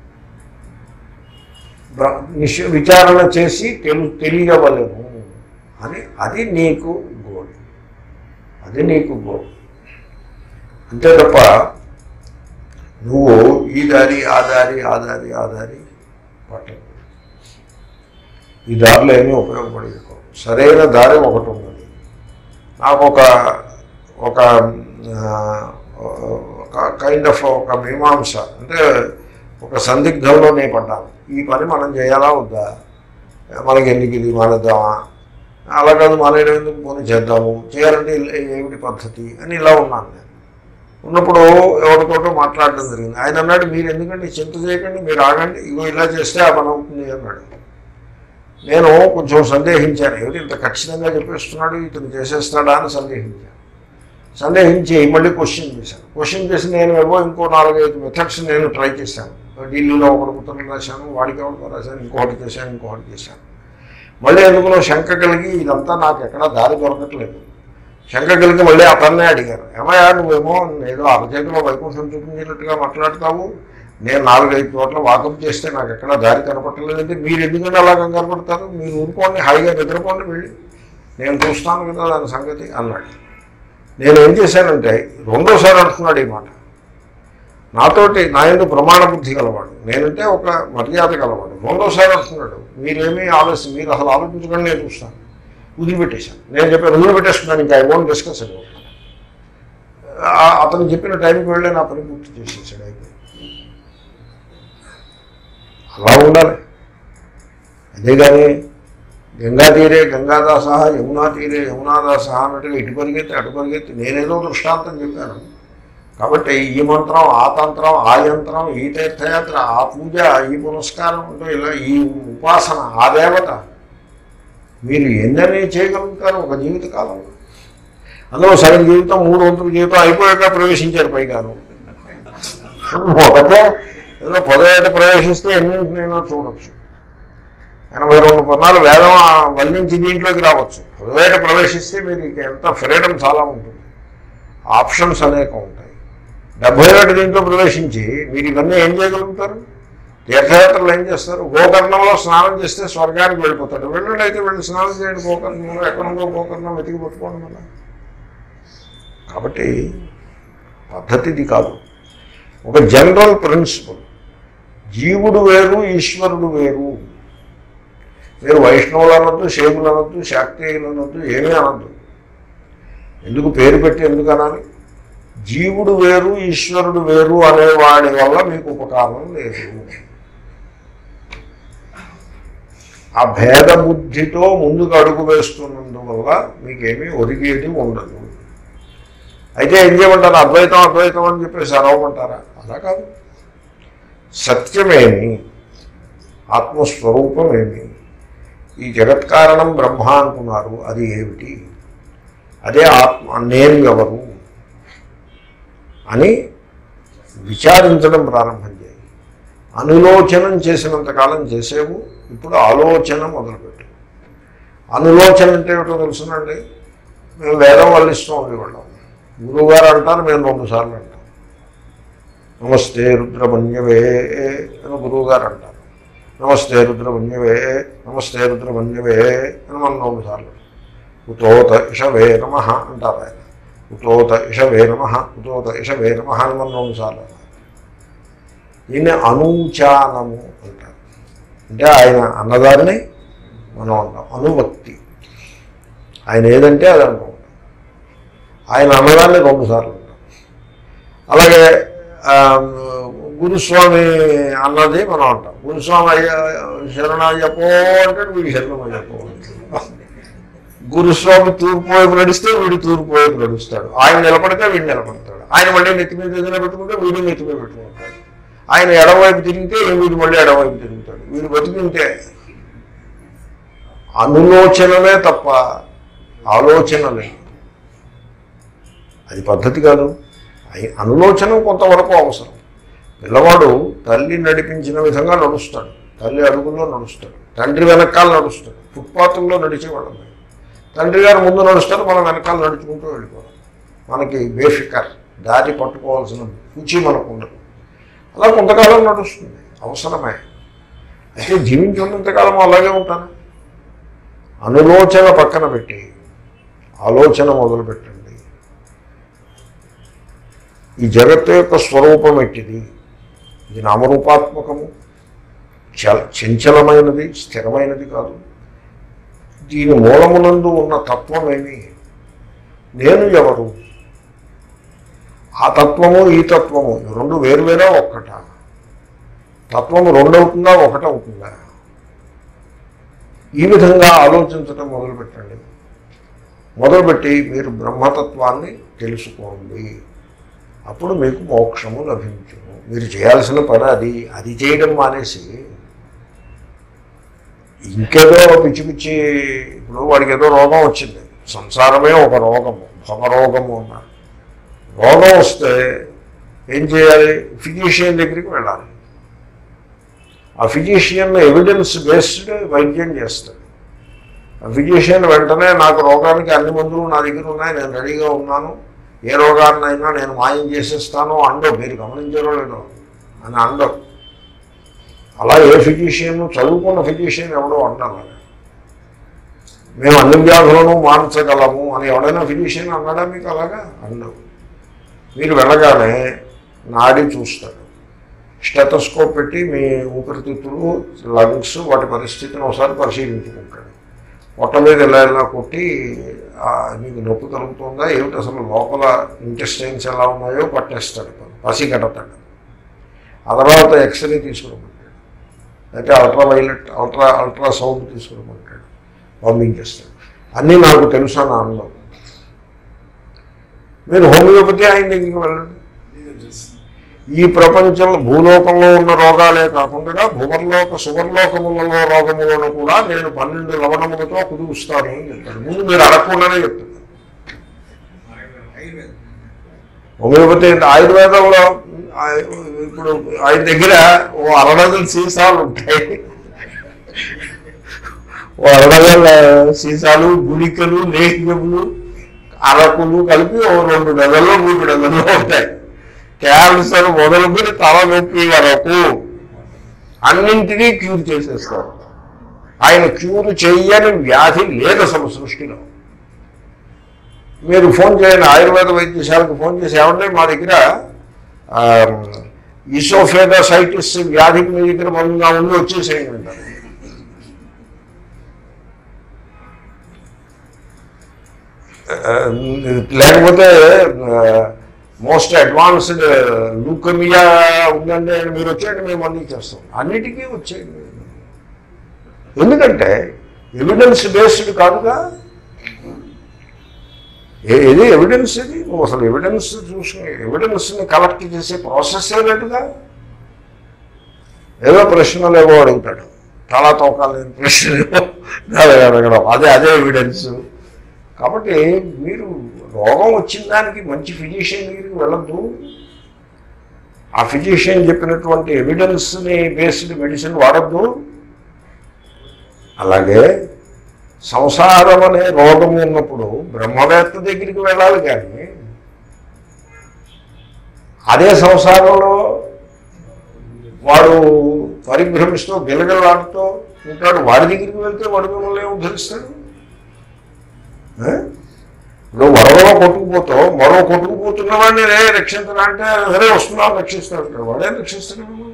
బ్ర- నిశ్చ విచారణ చేసి తెలు తెలియవలేము అని అది నీకు గోల్ అది నీకు గోల్ అంతే తప్ప నువ్వు ఈ దారి ఆ దారి ఆ దారి ఆ దారి పట్టదు ఈ దారిలో ఏమీ ఉపయోగపడేది కాదు. సరైన దారి ఒకటి ఉన్నది నాకు ఒక ఒక కైండ్ ఆఫ్ ఒక మీమాంస అంటే ఒక సందిగ్ధంలో నేను పడ్డాను ఈ పని మనం చేయాలా వద్దా మనకి ఎందుకు ఇది మానేద్దామా అలా కాదు మానేయడం ఎందుకు పోనీ చేద్దాము చేయాలంటే ఇలా- ఏమిటి పద్ధతి అని ఇలా ఉన్నాను నేను ఉన్నప్పుడు ఎవరితోటో మాట్లాడడం జరిగింది ఆయన అన్నాడు మీరు ఎందుకంటే చింత చేయకండి మీరు ఆగండి ఇగో ఇలా చేస్తే ఆ పని అవుతుంది అన్నాడు నేను కొంచెం సందేహించాను ఏమిటి ఇంత ఖచ్చితంగా చెప్పేస్తున్నాడు ఇతను చేసేస్తాడా అని సందేహించాను సందేహించి మళ్ళీ క్వశ్చన్ చేశాను క్వశ్చన్ చేసి నేను ఏవో ఇంకో నాలుగైదు మెథడ్స్ నేను ట్రై చేశాను ఢిల్లీలో ఒకటి ఉత్తరం రాశాను వాడికి ఒకటి రాశాను ఇంకొకటి చేశాను ఇంకొకటి చేశాను మళ్ళీ ఎందుకులో శంక కలిగి ఇదంతా నాకు ఎక్కడా దారి దొరకట్లేదు శంక కలిగి మళ్ళీ అతన్నే అడిగారు ఏమయ్యా నువ్వేమో ఏదో అరచేతిలో వైకుంఠం చూపించినట్టుగా మాట్లాడతావు నేను నాలుగైదు చోట్ల వాకప్ చేస్తే నాకు ఎక్కడా దారి కనపట్టలేదంటే మీరు ఎందుకంటే అలా కనపడతారు మీరు ఊరుకోండి హాయిగా నిద్రపోండి వెళ్ళి నేను చూస్తాను కదా దాని సంగతి అన్నాడు నేను ఏం చేశానంటే రెండోసారి అంటున్నాడు ఈ మాట నాతోటి నా ఎందుకు ప్రమాణ బుద్ధి గలవాడు నేనంటే ఒక మర్యాద గలవాడు రెండోసారి అంటున్నాడు మీరేమీ ఆలస్యం మీరు అసలు ఆలోచించకుండా నేను చూస్తాను వదిలిపెట్టేశాను నేను చెప్పాను వదిలిపెట్టేస్తున్నాను ఇంకా ఐ వోంట్ డిస్కస్ అది అతను చెప్పిన టైంకి వెళ్ళి నా పని పూర్తి చేసేసాడు అయిపోయి అలా ఉండాలి అంతేగాని గంగా తీరే గంగాదాస యమునా తీరే యమునాదాస అన్నట్టుగా ఇటు పరిగెత్తి అటు పరిగెత్తి నేనేదో దృష్టాంతం చెప్పాను కాబట్టి ఈ మంత్రం ఆ తంత్రం ఆ యంత్రం ఈ తీర్థయాత్ర ఆ పూజ ఈ పునస్కారం అంటూ ఇలా ఈ ఉపాసన ఆ దేవత మీరు ఎన్నని చేయగలుగుతారు ఒక జీవిత కాలంలో అందులో సగం జీవితం మూడు వంతుల జీవితం అయిపోయాక ప్రవేశించారు పైగాను ఒకటే ఏదో పదవేట ప్రవేశిస్తే ఎన్నింటినైనా చూడొచ్చు ఎనభై రెండు పన్నాలు వేదం వల్లించి దీంట్లోకి రావచ్చు పదవేట ప్రవేశిస్తే మీరు ఇక ఎంత ఫ్రీడమ్ చాలా ఉంటుంది ఆప్షన్స్ అనేకం ఉంటాయి డెబ్బై ఏడు దీంట్లో ప్రవేశించి మీరు ఇవన్నీ ఏం చేయగలుగుతారు తీర్థయాత్రలు ఏం చేస్తారు గోకర్ణంలో స్నానం చేస్తే స్వర్గానికి వెళ్ళిపోతాడు వెళ్ళండి అయితే వెళ్ళి స్నానం చేయండి గోకర్ణంలో ఎక్కడో గోకర్ణం వెతికి పట్టుకోండి మళ్ళీ కాబట్టి పద్ధతి ఇది కాదు ఒక జనరల్ ప్రిన్సిపల్ జీవుడు వేరు ఈశ్వరుడు వేరు మీరు వైష్ణవులు అనొద్దు శైవులు అనొద్దు శాక్తేయులు అనొద్దు ఏమీ అనొద్దు ఎందుకు పేరు పెట్టి ఎందుకు అనాలి జీవుడు వేరు ఈశ్వరుడు వేరు అనేవాడి వల్ల మీకు ఉపకారం లేదు ఆ భేద బుద్ధితో ముందుకు అడుగు వేస్తున్నందువల్ల మీకేమీ ఒరిగేది ఉండదు అయితే ఏం చేయమంటారు అద్వైతం అద్వైతం అని చెప్పేసి అరవమంటారా అలా కాదు సత్యమేమి ఆత్మస్వరూపమేమి ఈ జగత్కారణం బ్రహ్మ అనుకున్నారు అది ఏమిటి అదే ఆత్మ నేను ఎవరు అని విచారించడం ప్రారంభం చేయి అనులోచనం చేసినంతకాలం చేసేవు ఇప్పుడు ఆలోచన మొదలుపెట్టు అనులోచన అంటే ఏమిటో తెలుసునండి మేము వేదం వల్లిస్తూ ఉండేవాళ్ళం గురువుగారు అంటారు మేము రెండు సార్లు అంటాం నమస్తే రుద్రమన్యవే అని గురువుగారు అంటారు నమస్తే రుద్రమన్యవే నమస్తే రుద్రమన్యవే అని మనం రెండు సార్లు ఉతోత ఇషవే నమ అంటారు ఆయన ఉతోత ఇషవే నమ ఉతోత ఇషవే నమ అని మనం రెండు సార్లు అన్నారు. దీన్ని అనూచానము అంటారు అంటే ఆయన అన్నదాన్ని మనం అంటాం అనువక్తి ఆయన ఏదంటే అది అంటాం ఆయన అన్నదాన్ని రెండు సార్లు అంటాం అలాగే ఆ, గురుస్వామి అన్నది మనం అంటాం గురుస్వామి అయ్య శరణయ్యపో అంటే వీడు శరణమయ్యపో గురుస్వామి తూర్పు వైపు నడిస్తే వీడు తూర్పు వైపు నడుస్తాడు ఆయన నిలబడితే వీడు నిలబడతాడు ఆయన మళ్ళీ నెత్తి మీద ఏదైనా పెట్టుకుంటే వీడు నెత్తి మీద పెట్టుకుంటాడు ఆయన ఎడవైపు తిరిగితే వీడు మళ్ళీ ఎడవైపు తిరుగుతాడు వీడు బతికింటే అనులోచనలే తప్ప ఆలోచనలే అది పద్ధతి కాదు అయి- అనులోచన కొంతవరకు అవసరం పిల్లవాడు తల్లి నడిపించిన విధంగా నడుస్తాడు తల్లి అడుగుల్లో నడుస్తాడు తండ్రి వెనకాల నడుస్తాడు ఫుట్పాత్లో నడిచేవాడు మేము. తండ్రి గారు ముందు నడుస్తారు మనం వెనకాల నడుచుకుంటూ వెళ్ళిపోవడం మనకి బేఫికర్ దారి పట్టుకోవాల్సిన రుచి మనకు ఉండదు అలా కొంతకాలం నడుస్తుంది అవసరమే అయితే జీవించున్నంతకాలం అలాగే ఉంటాను అనులోచన పక్కన పెట్టి ఆలోచన మొదలు పెట్టండి ఈ జగత్తు యొక్క స్వరూపం ఎట్టిది ఇది నామరూపాత్మకము చల చంచలమైనది స్థిరమైనది కాదు దీని మూలమునందు ఉన్న తత్వమేమి నేను ఎవరు ఆ తత్వము ఈ తత్వము ఈ రెండు వేరువేరా ఒక్కట తత్వము రెండవుతుందా ఒకటవుతుందా ఈ విధంగా ఆలోచించడం మొదలుపెట్టండి మొదలుపెట్టి మీరు బ్రహ్మతత్వాన్ని తెలుసుకోండి అప్పుడు మీకు మోక్షము లభించును మీరు చేయాల్సిన పని అది అది చేయడం మానేసి ఇంకేదో పిచ్చి పిచ్చి ఇప్పుడు వాడికి ఏదో రోగం వచ్చింది సంసారమే ఒక రోగము భవరోగము అన్నారు రోగం వస్తే ఏం చేయాలి ఫిజిషియన్ దగ్గరికి వెళ్ళాలి ఆ ఫిజిషియన్ ఎవిడెన్స్ బేస్డ్ వైద్యం చేస్తాడు ఆ ఫిజిషియన్ వెంటనే నాకు రోగానికి అన్ని మందులు నా దగ్గర ఉన్నాయి నేను రెడీగా ఉన్నాను ఏ రోగాన్నైనా నేను మాయం చేసేస్తాను అండో మీరు గమనించారో లేదో అని అండో అలా ఏ ఫిజిషియన్ చదువుకున్న ఫిజిషియన్ ఎవడో అంటారు మేము అన్ని వ్యాధులను మాన్చగలము అని ఎవడైనా ఫిజిషియన్ అన్నాడా మీకు అలాగా అండవు మీరు వెళ్ళగానే నాడి చూస్తాడు స్టెటస్కోప్ పెట్టి మీ ఊపిరితిత్తులు లంగ్స్ వాటి పరిస్థితిని ఒకసారి పరిశీలించుకుంటాడు పొట్ట మీద ఎలా ఎలా కొట్టి ఆ, మీకు నొప్పి కలుగుతుందా ఏమిటి అసలు లోపల ఇంటెస్టైన్స్ ఎలా ఉన్నాయో పట్టేస్తాడు పసి కడతాడు ఆ తర్వాత ఎక్స్రే తీసుకురమ్మంటాడు అయితే ultraviolet ultra ultrasound తీసుకురమ్మంటాడు పంపించేస్తాడు అన్నీ నాకు తెలుసా నా అన్నం మీరు హోమియోపతి ఆయన దగ్గరికి వెళ్ళండి ఈ ప్రపంచంలో భూలోకంలో ఉన్న రోగాలే కాకుండా భువర్లోక సువర్లోకములలో రోగములను కూడా నేను పన్నెండు లవణములతో కుదురుస్తాను అని చెప్తాడు ముందు మీరు అడగకుండానే చెప్తాడు హోమియోపతి అంటే ఆయుర్వేదంలో ఆ- ఇప్పుడు ఆయన దగ్గర ఓ అరడజన్ సీసాలు ఉంటాయి ఓ అరడజన్ సీసాలు గుళికలు లేహ్యములు అరకులు కలిపి ఓ రెండు నెలల్లో మూడు నెలల్లో ఉంటాయి క్యాన్సర్ మొదలుకొని తల నొప్పి వరకు అన్నింటినీ క్యూర్ చేసేస్తారు ఆయన క్యూర్ చెయ్యని వ్యాధి లేదు అసలు సృష్టిలో మీరు ఫోన్ చేయండి ఆయుర్వేద వైద్యశాలకు ఫోన్ చేసి ఏమంటే మా దగ్గర ఈసోఫేగసైటిస్ వ్యాధికి మీ దగ్గర మందుగా ఉంది వచ్చేసేయండి అంటారు ఆ, లేకపోతే మోస్ట్ అడ్వాన్స్డ్ లూకమియా ఉందండి అని మీరు వచ్చేయండి మేము అన్ని చేస్తాం అన్నిటికీ వచ్చేయండి ఎందుకంటే ఎవిడెన్స్ బేస్డ్ కాదుగా ఏ- ఏది ఎవిడెన్స్ ఇది నువ్వు అసలు ఎవిడెన్స్ చూసుకుని ఎవిడెన్స్ని కలెక్ట్ చేసే ప్రాసెస్ ఏనట్టుగా ఏదో ప్రశ్నలు ఏవో అడుగుతాడు తలా తోకాలని ప్రశ్నలు అడగడం అదే అదే ఎవిడెన్స్ కాబట్టి మీరు రోగం వచ్చిన దానికి మంచి ఫిజిషియన్ దగ్గరికి వెళ్ళద్దు ఆ ఫిజిషియన్ చెప్పినటువంటి ఎవిడెన్స్ని బేస్డ్ మెడిసిన్ వాడద్దు అలాగే సంసారం అనే రోగం ఉన్నప్పుడు బ్రహ్మవేత్త దగ్గరికి వెళ్ళాలి కానీ అదే సంసారంలో వాడు పరిభ్రమిస్తూ గిలగిలాడుతూ ఉంటాడు వాడి దగ్గరికి వెళ్తే వాడు మిమ్మల్ని ఏమి ఉద్ధరిస్తాడు ఆ? ఇప్పుడు వరవలో కొట్టుకుపోతావు మరో కొట్టుకుపోతున్న వాడిని రే రక్షించరా అంటే సరే వస్తున్నావు రక్షిస్తాడు వాడే రక్షిస్తాడు మిమ్మల్ని.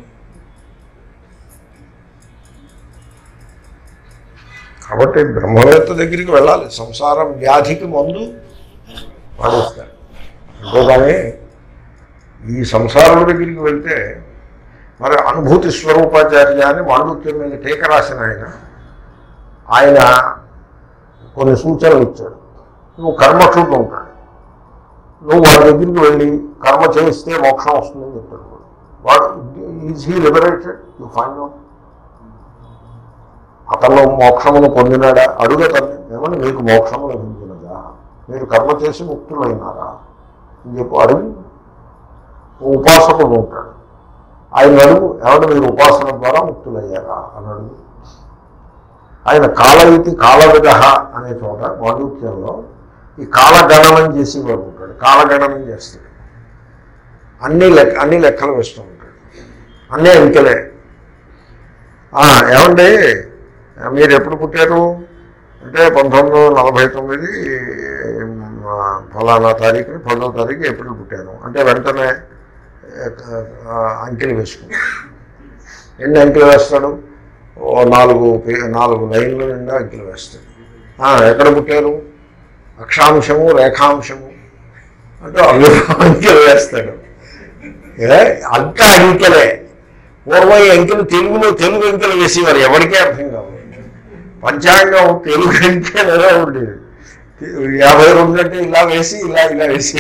కాబట్టి బ్రహ్మవేత్త దగ్గరికి వెళ్ళాలి సంసారం వ్యాధికి మందు వాడేస్తాడు అంతేగాని ఈ సంసారం దగ్గరికి వెళ్తే మరి అనుభూతి స్వరూపాచార్య అని మాండుక్యం మీద టీక రాసిన ఆయన ఆయన కొన్ని సూచనలు ఇచ్చాడు నువ్వు కర్మక్షుడు ఉంటాడు నువ్వు వాడి దగ్గరికి వెళ్ళి కర్మ చేస్తే మోక్షం వస్తుందని చెప్తాడు వాడు is he liberated you find out అతను మోక్షమును పొందినాడా అడుగుతాను ఏమని మీకు మోక్షము లభించినదా మీరు కర్మ చేసి ముక్తులైనారా అని చెప్పు అడుగు ఓ ఉపాసకుడు ఉంటాడు ఆయన అడుగు ఏమన్నా మీరు ఉపాసన ద్వారా ముక్తులయ్యారా అని అడుగు ఆయన కాలయితి కాలవిద అనే చోట మాండూక్యంలో ఈ కాలగణనం చేసేవాడు ఉంటాడు కాలగణనం చేస్తాడు అన్ని లెక్క అన్ని లెక్కలు వేస్తూ ఉంటాడు అన్నీ అంకెలే ఆ, ఏమండి మీరు ఎప్పుడు పుట్టారు అంటే పంతొమ్మిది వందల నలభై తొమ్మిది ఆ, ఫలానా తారీఖుని పదో తారీఖు ఎప్పుడు పుట్టాను అంటే వెంటనే ఆ, అంకెలు వేసుకుంటాడు ఎన్ని అంకెలు వేస్తాడు ఓ నాలుగు పే- నాలుగు లైన్ల నిండా అంకెలు వేస్తాడు ఆ, ఎక్కడ పుట్టారు అక్షాంశము రేఖాంశము అంటే అవి అంకెలు వేస్తాడు ఏ? అంతా అంకెలే పూర్వం ఈ అంకెలు తెలుగులో తెలుగు అంకెలు వేసేవారు ఎవరికీ అర్థం కాదు పంచాంగం తెలుగు అంకెలలో ఉండేది యాభై రెండు అంటే ఇలా వేసి ఇలా ఇలా వేసి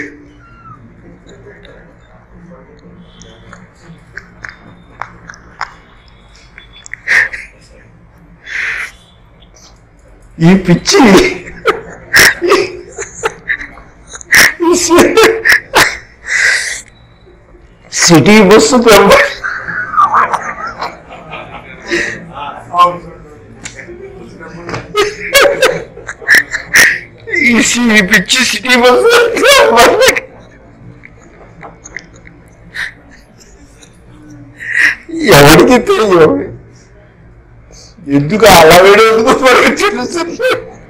ఈ పిచ్చి ఈ సి- సిటీ బస్సు పెంబ ఈ సి- ఈ పిచ్చి సిటీ బస్సు ఎవరికి తెలియదు ఎందుకు అలా ఎందుకు తెలుస్తుంది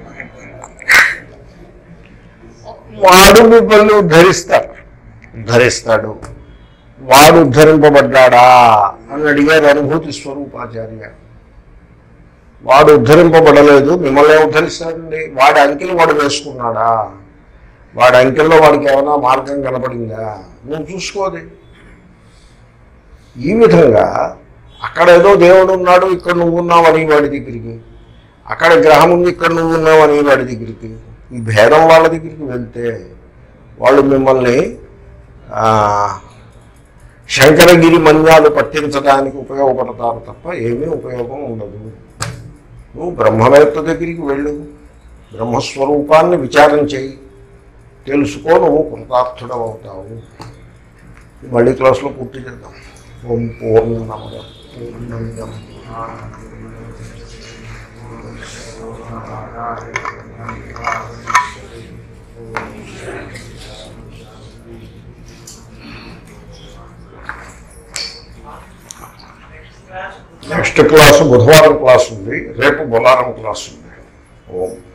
వాడు మిమ్మల్ని ఉద్ధరిస్తాడు ఉద్ధరిస్తాడు వాడు ఉద్ధరింపబడ్డాడా అని అడిగారు అనుభూతి స్వరూపాచార్య వాడు ఉద్ధరింపబడలేదు మిమ్మల్ని ఉద్ధరిస్తాడండి వాడి అంకెలు వాడు వేసుకున్నాడా వాడి అంకెల్లో వాడికి ఏమైనా మార్గం కనపడిందా నువ్వు చూసుకోది ఈ విధంగా అక్కడ ఏదో దేవుడు ఉన్నాడు ఇక్కడ నువ్వు ఉన్నావు అని వాడి దగ్గరికి అక్కడ గ్రహం ఉంది ఇక్కడ నువ్వు ఉన్నావు అని వాడి దగ్గరికి ఈ భేదం వాళ్ళ దగ్గరికి వెళ్తే వాళ్ళు మిమ్మల్ని ఆ, శంకరగిరి మన్యాలు పట్టించడానికి ఉపయోగపడతారు తప్ప ఏమీ ఉపయోగం ఉండదు నువ్వు బ్రహ్మవేత్త దగ్గరికి వెళ్ళు బ్రహ్మస్వరూపాన్ని విచారం చేయి తెలుసుకో నువ్వు కృతార్థుడవుతావు మళ్ళీ క్లాస్లో పూర్తి చేద్దాం ఓం పూర్ణమద పూర్ణమిదం నెక్స్ట్ క్లాసు బుధవారం క్లాస్ ఉంది రేపు బుధవారం క్లాస్ ఉంది ఓం